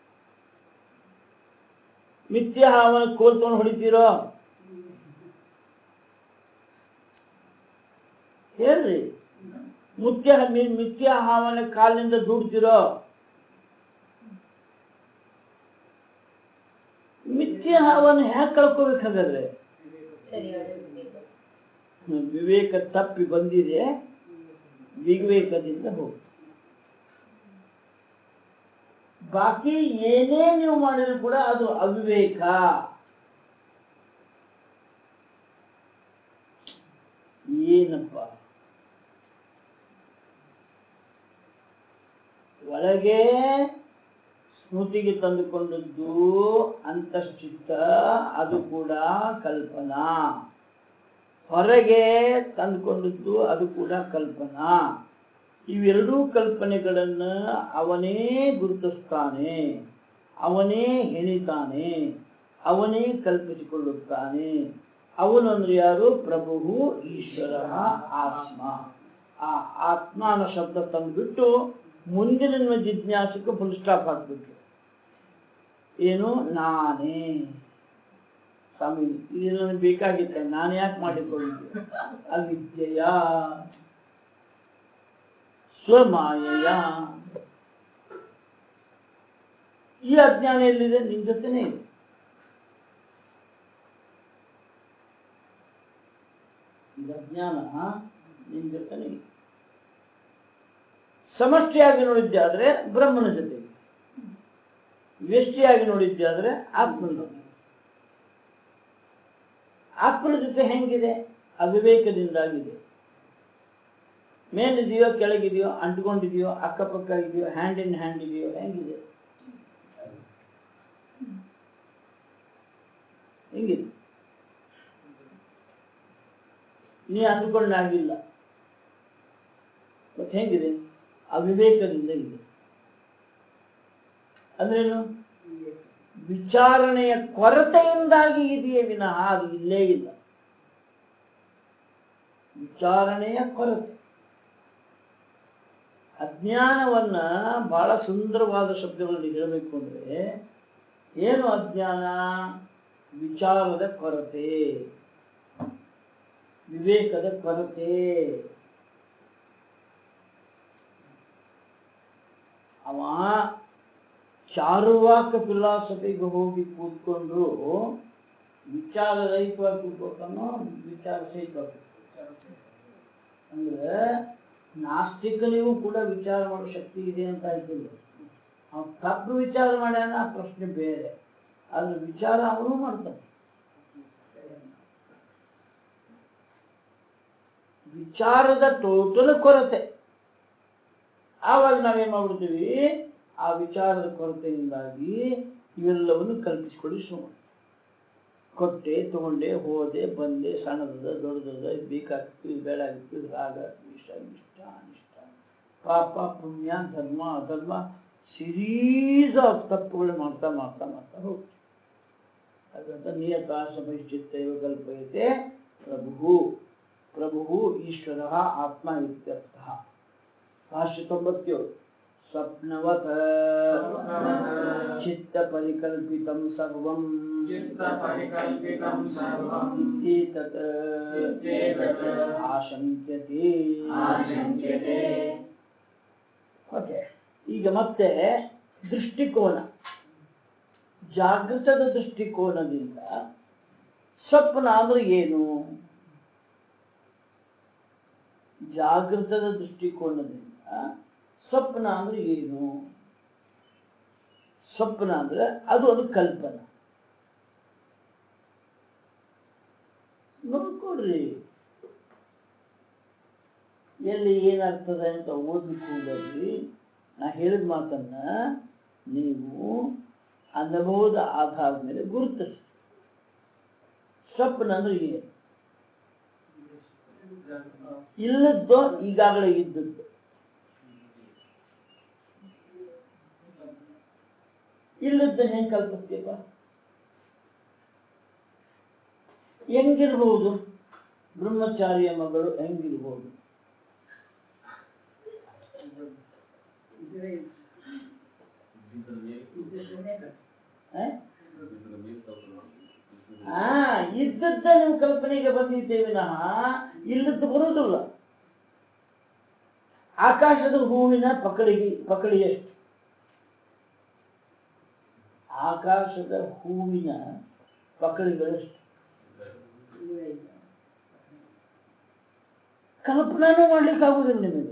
ಮಿಥ್ಯಾಹಾವನ ಕೋಲ್ಕೊಂಡು ಹೊಡಿತೀರೋ ಹೇಳ್ರಿ ಮುತ್ಯ ಮಿಥ್ಯಾಹಾವನ ಕಾಲಿನಿಂದ ದೂಡ್ತಿರೋ ಮಿಥ್ಯಾಹಾವನ ಹ್ಯಾಕ್ ಕಳ್ಕೋಬೇಕಾದ್ರೆ ವಿವೇಕ ತಪ್ಪಿ ಬಂದಿದೆ ವಿವೇಕದಿಂದ ಹೋಗಿ ಬಾಕಿ ಏನೇ ನೀವು ಮಾಡಿದ್ರು ಕೂಡ ಅದು ಅವಿವೇಕ ಏನಪ್ಪ ಒಳಗೆ ಸ್ಮೃತಿಗೆ ತಂದುಕೊಂಡದ್ದು ಅಂತಶ್ಚಿತ್ತ ಅದು ಕೂಡ ಕಲ್ಪನಾ ಹೊರಗೆ ತಂದುಕೊಂಡದ್ದು ಅದು ಕೂಡ ಕಲ್ಪನಾ ಇವೆರಡೂ ಕಲ್ಪನೆಗಳನ್ನ ಅವನೇ ಗುರುತಿಸ್ತಾನೆ ಅವನೇ ಹೆಣಿತಾನೆ ಅವನೇ ಕಲ್ಪಿಸಿಕೊಳ್ಳುತ್ತಾನೆ ಅವನು ಅಂದ್ರೆ ಯಾರು ಪ್ರಭು ಈಶ್ವರ ಆತ್ಮ ಆ ಆತ್ಮ ಅನ್ನೋ ಶಬ್ದ ತಂದ್ಬಿಟ್ಟು ಮುಂದಿನ ನಿಮ್ಮ ಜಿಜ್ಞಾಸಕ್ಕೆ ಫುಲ್ ಸ್ಟಾಪ್ ಹಾಕ್ಬಿಟ್ರು ಏನು ನಾನೇ ಸ್ವಾಮಿ ಇದು ನನಗೆ ಬೇಕಾಗಿತ್ತ ನಾನು ಯಾಕೆ ಮಾಡಿಕೊಂಡಿದ್ದೆ ಅವಿದ್ಯೆಯ ಸ್ವಮಾಯಯ ಈ ಅಜ್ಞಾನ ಎಲ್ಲಿದೆ ನಿನ್ ಜೊತೆನೇ ಇದೆ ಈ ಅಜ್ಞಾನ ನಿನ್ ಜೊತೆನೇ ಇದೆ ಸಮಷ್ಟಿಯಾಗಿ ನೋಡಿದ್ದೆ ಆದ್ರೆ ಬ್ರಹ್ಮನ ಜೊತೆಗೆ ವ್ಯಷ್ಟಿಯಾಗಿ ನೋಡಿದ್ದೆ ಆದ್ರೆ ಆತ್ಮನ ಜೊತೆ ಆತ್ಮನ ಜೊತೆ ಹೆಂಗಿದೆ ಅವಿವೇಕದಿಂದಾಗಿದೆ ಮೇಲಿದೆಯೋ ಕೆಳಗಿದೆಯೋ ಅಂಟ್ಕೊಂಡಿದೆಯೋ ಅಕ್ಕಪಕ್ಕ ಇದೆಯೋ ಹ್ಯಾಂಡ್ ಇನ್ ಹ್ಯಾಂಡ್ ಇದೆಯೋ ಹೆಂಗಿದೆ ಹೆಂಗಿದೆ ನೀ ಅಂದ್ಕೊಂಡಾಗಿಲ್ಲ ಮತ್ತೆ ಹೆಂಗಿದೆ ಅವಿವೇಕದಿಂದ ಇದೆ ಅಂದ್ರೇನು ವಿಚಾರಣೆಯ ಕೊರತೆಯಿಂದಾಗಿ ಇದೆಯೇ ವಿನಃ ಅದು ಇಲ್ಲೇ ಇಲ್ಲ ವಿಚಾರಣೆಯ ಕೊರತೆ ಅಜ್ಞಾನವನ್ನ ಬಹಳ ಸುಂದರವಾದ ಶಬ್ದಗಳಲ್ಲಿ ಹೇಳಬೇಕು ಅಂದ್ರೆ ಏನು ಅಜ್ಞಾನ ವಿಚಾರದ ಕೊರತೆ ವಿವೇಕದ ಕೊರತೆ ಅವ ಚಾರುವಾಕ ಫಿಲಾಸಫಿಗೆ ಹೋಗಿ ಕೂತ್ಕೊಂಡು ವಿಚಾರ ರಹಿತವಾಗಿ ಕೂತ್ಕೊತಾನೋ ವಿಚಾರ ಸಹಿತವಾಗಿ ಅಂದ್ರೆ ನಾಸ್ತಿಕನಿಗೂ ಕೂಡ ವಿಚಾರ ಮಾಡೋ ಶಕ್ತಿ ಇದೆ ಅಂತ ಆಯ್ತಿಲ್ಲ ಅವ್ನು ತಪ್ಪು ವಿಚಾರ ಮಾಡ್ಯಾನ ಆ ಪ್ರಶ್ನೆ ಬೇರೆ ಆದ್ರೆ ವಿಚಾರ ಅವನು ಮಾಡ್ತಾನೆ ವಿಚಾರದ ಟೋಟಲ್ ಕೊರತೆ ಆವಾಗ ನಾವೇನ್ ಮಾಡ್ಬಿಡ್ತೀವಿ ಆ ವಿಚಾರದ ಕೊರತೆಯಿಂದಾಗಿ ಇವೆಲ್ಲವನ್ನು ಕಲ್ಪಿಸಿಕೊಳ್ಳಿ ಶುರು ಕೊಟ್ಟೆ ತಗೊಂಡೆ ಹೋದೆ ಬಂದೆ ಸಣ್ಣದ ದೊಡ್ಡದ ಇದು ಬೇಕಾಗಿತ್ತು ಇದು ಬೇಡಾಗಿತ್ತು ಇದು ರಾಗ ಇಷ್ಟ ಇಷ್ಟ ಅನಿಷ್ಟ ಪಾಪ ಪುಣ್ಯ ಧರ್ಮ ಅಧರ್ಮ ಸಿರೀಸ್ ಆಫ್ ತಪ್ಪುಗಳು ಮಾಡ್ತಾ ಮಾಡ್ತಾ ಮಾಡ್ತಾ ಹೋಗ್ತೀವಿ ಹಾಗಂತ ನಿಯತಾಶ ಬಹಿಶ್ಚಿತ್ತೈವ ಕಲ್ಪಯತೆ ಪ್ರಭು ಪ್ರಭು ಈಶ್ವರ ಆತ್ಮ ಇತ್ಯರ್ಥ ಭಾಷ್ಯ ತೊಂಬತ್ತೇಳು ಸ್ವಪ್ನವತ ಚಿತ್ತ ಪರಿಕಲ್ಪಿತಂ ಸರ್ವಂ चित्तपरिकल्पितं सर्वम् ಇತ್ಯೇತತ್ ಇತ್ಯೇತತ್ ಆಶಂಕ್ಯತೆ ಆಶಂಕ್ಯತೆ ಓಕೆ ಈಗ ಮತ್ತೆ ದೃಷ್ಟಿಕೋನ ಜಾಗೃತದ ದೃಷ್ಟಿಕೋನದಿಂದ ಸ್ವಪ್ನ ಅಂದ್ರೆ ಏನು ಜಾಗೃತದ ದೃಷ್ಟಿಕೋನದಿಂದ ಸ್ವಪ್ನ ಅಂದ್ರೆ ಏನು ಸ್ವಪ್ನ ಅಂದ್ರೆ ಅದು ಒಂದು ಕಲ್ಪನಾ ನೋಡ್ಕೊಡ್ರಿ ಎಲ್ಲಿ ಏನಾಗ್ತದೆ ಅಂತ ಓದ್ಲಿಕ್ಕೆ ಹೋಗ್ಬೇಡ್ರಿ ನಾ ಹೇಳಿದ ಮಾತನ್ನ ನೀವು ಅನುಭವದ ಆಧಾರದ ಮೇಲೆ ಗುರುತಿಸಿ ಸ್ವಪ್ನ ಅಂದ್ರೆ ಏನು ಇಲ್ಲದ್ದು ಈಗಾಗಲೇ ಇದ್ದದ್ದು ಇಲ್ಲದ್ದು ಹೆಂಗ್ ಕಲ್ಪಿಸ್ತೀವ ಹೆಂಗಿರ್ಬೋದು ಬ್ರಹ್ಮಚಾರಿಯ ಮಗಳು ಹೆಂಗಿರ್ಬೋದು ಆ? ಆ ಇದ್ದದ್ದ ನೀವು ಕಲ್ಪನೆಗೆ ಬಂದಿದ್ದೇವೆ ವಿನಃ ಇಲ್ಲದ್ದು ಬರುವುದಿಲ್ಲ ಆಕಾಶದ ಹೂವಿನ ಪಕಳಿಗೆ ಪಕಳಿ ಎಷ್ಟು ಆಕಾಶದ ಹೂವಿನ ಪಕಳಿಗಳೆಷ್ಟು ಕಲ್ಪನಾನು ಮಾಡ್ಲಿಕ್ಕೆ ಆಗುದಿಲ್ಲ ನಿಮಗೆ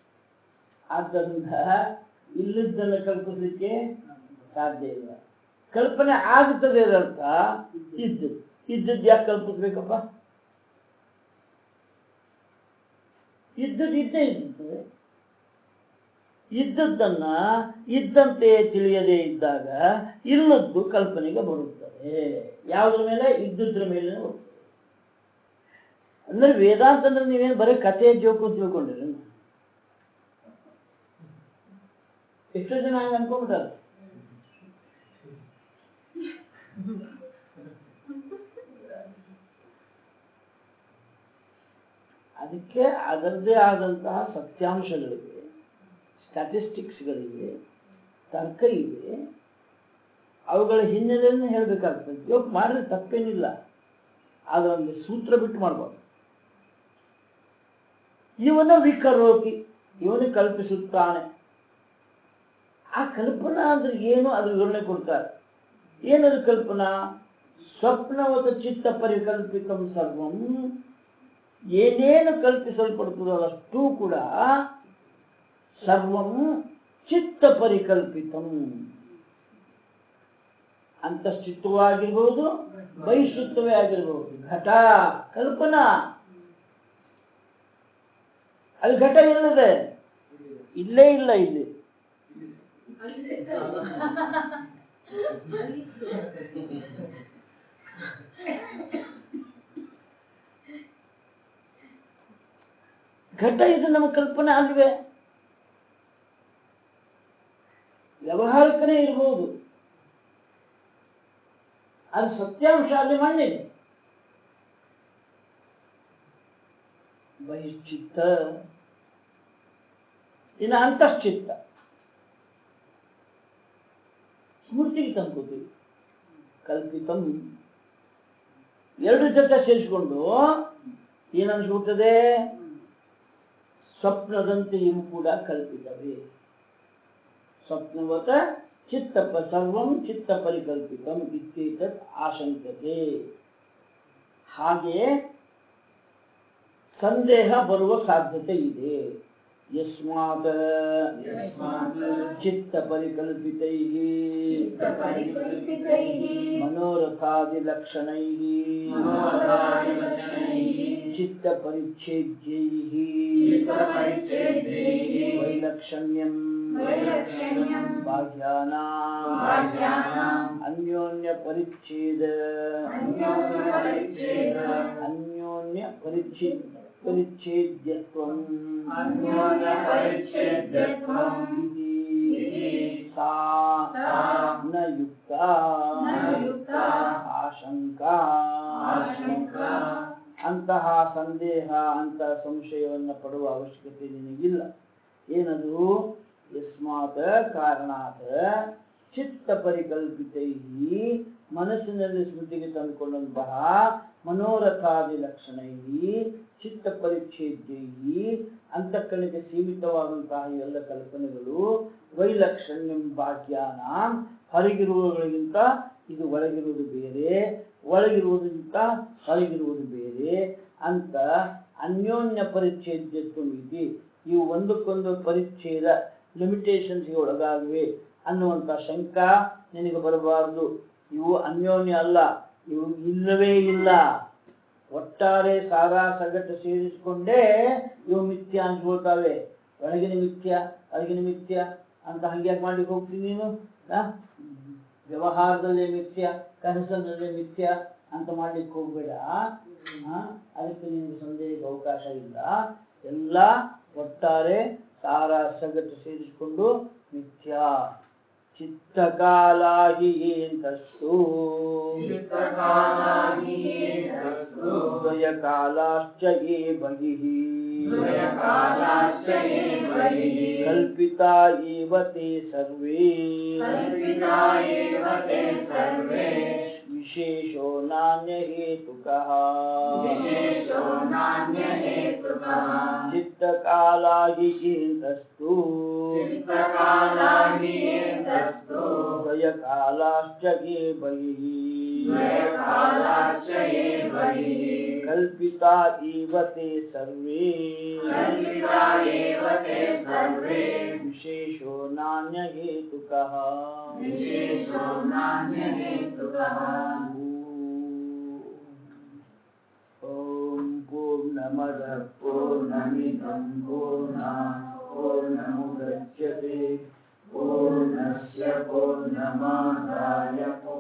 ಆದ್ದರಿಂದ ಇಲ್ಲದ್ದನ್ನು ಕಲ್ಪಿಸಲಿಕ್ಕೆ ಸಾಧ್ಯ ಇಲ್ಲ ಕಲ್ಪನೆ ಆಗುತ್ತದೆ ಇದರ್ಥ ಇದ್ದದ್ದು ಇದ್ದದ್ದು ಯಾಕೆ ಕಲ್ಪಿಸ್ಬೇಕಪ್ಪ ಇದ್ದದ್ದು ಇದ್ದೇ ಇರ್ತದೆ ಇದ್ದದ್ದನ್ನ ಇದ್ದಂತೆ ತಿಳಿಯದೇ ಇದ್ದಾಗ ಇಲ್ಲದ್ದು ಕಲ್ಪನೆಗೆ ಬರುತ್ತದೆ ಯಾವುದ್ರ ಮೇಲೆ ಇದ್ದದ್ರ ಮೇಲೆ ಬರುತ್ತದೆ ಅಂದ್ರೆ ವೇದಾಂತ ಅಂದ್ರೆ ನೀವೇನು ಬರೀ ಕಥೆ ಜೋಕು ಅಂತ ತಿಳ್ಕೊಂಡಿರಿ ಎಷ್ಟೋ ಜನ ಹಂಗ ಅನ್ಕೊಂಡ್ಬಿಟ್ಟಾರೆ ಅದಕ್ಕೆ ಅದರದೇ ಆದಂತಹ ಸತ್ಯಾಂಶಗಳಿವೆ ಸ್ಟ್ಯಾಟಿಸ್ಟಿಕ್ಸ್ಗಳಿವೆ ತರ್ಕ ಇವೆ ಅವುಗಳ ಹಿನ್ನೆಲೆಯನ್ನು ಹೇಳ್ಬೇಕಾಗ್ತದೆ ಜೋಕ್ ಮಾಡಿದ್ರೆ ತಪ್ಪೇನಿಲ್ಲ ಆದ್ರೆ ಒಂದು ಸೂತ್ರ ಬಿಟ್ಟು ಮಾಡ್ಬಾರ್ದು ಇವನ ವಿಕರೋತಿ ಇವನು ಕಲ್ಪಿಸುತ್ತಾನೆ ಆ ಕಲ್ಪನಾ ಅಂದ್ರೆ ಏನು ಅದ್ರ ವಿವರಣೆ ಕೊಡ್ತಾರೆ ಏನದು ಕಲ್ಪನಾ ಸ್ವಪ್ನವತ ಚಿತ್ತ ಪರಿಕಲ್ಪಿತಂ ಸರ್ವಂ ಏನೇನು ಕಲ್ಪಿಸಲ್ಪಡ್ತದೋ ಅಷ್ಟೂ ಕೂಡ ಸರ್ವಂ ಚಿತ್ತ ಪರಿಕಲ್ಪಿತಂ ಅಂತಶ್ಚಿತ್ತವಾಗಿರ್ಬಹುದು ಬಹಿಶ್ಚಿತ್ತವೇ ಆಗಿರಬಹುದು ಘಟ ಕಲ್ಪನಾ ಅಲ್ಲಿ ಘಟ ಎಲ್ಲಿದೆ ಇಲ್ಲೇ ಇಲ್ಲ ಇಲ್ಲಿ ಘಟ ಇದು ನಮ್ಮ ಕಲ್ಪನೆ ಅಲ್ವೇ ವ್ಯವಹಾರಿಕನೇ ಇರಬಹುದು ಅದು ಸತ್ಯಾಂಶ ಅಲ್ಲಿ ಮಣ್ಣಿದೆ ಬಹಿಶ್ಚಿತ್ತ ಇನ್ನು ಅಂತಶ್ಚಿತ್ತ ಸ್ಮೃತಿಗೆ ತಂದ್ಕೋತೀವಿ ಕಲ್ಪಿತಂ ಎರಡು ಜೊತೆ ಸೇರಿಸಿಕೊಂಡು ಏನನ್ಸ್ಬಿಡ್ತದೆ ಸ್ವಪ್ನದಂತೆ ಇವು ಕೂಡ ಕಲ್ಪಿತವೇ ಸ್ವಪ್ನವತ ಚಿತ್ತಪ ಸರ್ವಂ ಚಿತ್ತ ಪರಿಕಲ್ಪಿತಂ ಇತ್ಯೇತತ್ ಆಶಂಕತೆ ಹಾಗೆ ಸಂದೇಹ ಬರುವ ಸಾಧ್ಯತೆ ಇದೆ ಯಸ್ಮಾತ್ ಯಸ್ಮಾತ್ ಚಿತ್ತ ಪರಿಕಲ್ಪಿತೈ ಚಿತ್ತಪರಿಕಲ್ಪಿತೈಃ ಮನೋರಥಾದಿಲಕ್ಷಣೈ ಮನೋರಥಾದಿಲಕ್ಷಣೈಃ ಚಿತ್ತ ಪರಿಚ್ಛೇದ್ಯೈ ಚಿತ್ತಪರಿಚ್ಛೇದ್ಯೈಃ ವೈಲಕ್ಷಣ್ಯಂ ವೈಲಕ್ಷಣ್ಯಂ ಬಾಹ್ಯಾನಾಂ ಬಾಹ್ಯಾನಾಂ ಅನ್ಯೋನ್ಯ ಪರಿಚ್ಛೇದ ಅನ್ಯೋನ್ಯಪರಿಚ್ಛೇದ ಅನ್ಯೋನ್ಯ ಪರಿಚ್ಛೇದ ಪರಿಚ್ಛೇದ್ಯತ್ವಂ ಅನ್ಯೋನ್ಯಪರಿಚ್ಛೇದ್ಯತ್ವಂ ಇತಿ ಇತಿ ಸಾ ಸಾ ನ ಯುಕ್ತ ನ ಯುಕ್ತ ಆಶಂಕಾ ಆಶಂಕಾ ಅಂತಹ ಸಂದೇಹ ಅಂತ ಸಂಶಯವನ್ನು ಪಡುವ ಅವಶ್ಯಕತೆ ನಿನಗಿಲ್ಲ ಏನದು ಯಸ್ಮಾತ್ ಕಾರಣಾತ್ ಚಿತ್ತ ಪರಿಕಲ್ಪಿತೈ ಮನಸ್ಸಿನಲ್ಲಿ ಸ್ಮೃತಿಗೆ ತಂದುಕೊಂಡಂತಹ ಮನೋರಥಾದಿ ಲಕ್ಷಣೈ ಚಿತ್ತ ಪರಿಚ್ಛೇದ್ಯೈ ಅಂತಃಕರಣಕ್ಕೆ ಸೀಮಿತವಾದಂತಹ ಈ ಎಲ್ಲ ಕಲ್ಪನೆಗಳು ವೈಲಕ್ಷಣ್ಯಂ ಭಾಗ್ಯಾನ ಹೊರಗಿರುವಗಳಿಗಿಂತ ಇದು ಒಳಗಿರುವುದು ಬೇರೆ ಒಳಗಿರುವುದಕ್ಕಿಂತ ಹೊರಗಿರುವುದು ಬೇರೆ ಅಂತ ಅನ್ಯೋನ್ಯ ಪರಿಚ್ಛೇದ್ಯತ್ವ ಮಿತಿ ಇವು ಒಂದಕ್ಕೊಂದು ಪರಿಚ್ಛೇದ ಲಿಮಿಟೇಷನ್ಸ್ಗೆ ಒಳಗಾಗಿವೆ ಅನ್ನುವಂತ ಶಂಕ ನಿನಗೆ ಬರಬಾರದು ಇವು ಅನ್ಯೋನ್ಯ ಅಲ್ಲ ಇವು ಇಲ್ಲವೇ ಇಲ್ಲ ಒಟ್ಟಾರೆ ಸಾರಾ ಸಗಟು ಸೇರಿಸಿಕೊಂಡೇ ಇವು ಮಿಥ್ಯ ಅನ್ಸ್ಕೊಳ್ತಾವೆ ಒಳಗಿನ ಮಿಥ್ಯ ಹೊರಗಿನ ಮಿಥ್ಯ ಅಂತ ಹಂಗ್ಯಾಕ್ ಮಾಡ್ಲಿಕ್ಕೆ ಹೋಗ್ತೀನಿ ನೀನು ಆ? ವ್ಯವಹಾರದಲ್ಲಿ ಮಿಥ್ಯ ಕನಸಲ್ಲಿ ಮಿಥ್ಯ ಅಂತ ಮಾಡ್ಲಿಕ್ಕೆ ಹೋಗ್ಬೇಡ ಆ? ಅದಕ್ಕೆ ನಿಮ್ಗೆ ಸಂದೇಹಕ್ಕೆ ಅವಕಾಶ ಇಲ್ಲ ಎಲ್ಲ ಒಟ್ಟಾರೆ ಸಾರ ಸಗಟು ಸೇರಿಸಿಕೊಂಡು ಮಿಥ್ಯ ಚಿತ್ತಕಾಲಾಗಿ ಏಂತಸ್ತು ಚಿತ್ತಕಾಲಾಗಿ ಏತಸ್ತು ದ್ವಯ ಕಾಲಾಶ್ಚ ಯೇ ಬಹಿಃ ದ್ವಯಕಾಲಾಶ್ಚ ಯೇ ಬಹಿಃ ಕಲ್ಪಿತಾ ಏವ ತೇ ಸರ್ವೇ ಕಲ್ಪಿತಾ ಏವ ತೇ ಸರ್ವೇ ವಿಶೇಷೋ ನಾಣ್ಯ ಹೇತುಕಃ ವಿಶೇಷೋ ನಾಣ್ಯಹೇತುಕಃ ಚಿತ್ತಕಾಲಾಗಿ ಏಂತಸ್ತು ಚಿತ್ತಕಾಲಾಗಿ ಏತಸ್ತು ದ್ವಯ ಕಾಲಾಶ್ಚ ಯೇ ಬಹಿಃ ದ್ವಯಕಾಲಾಶ್ಚ ಯೇ ಬಹಿಃ कल्पिता इव ते सर्वे कल्पिता एव ते सर्वे विशेषो नान्यहेतुकः विशेषो नान्यहेतुकः ॐ पूर्णमदः पूर्णमिदं पूर्णात् पूर्णमुदच्यते पूर्णस्य पूर्णमादाय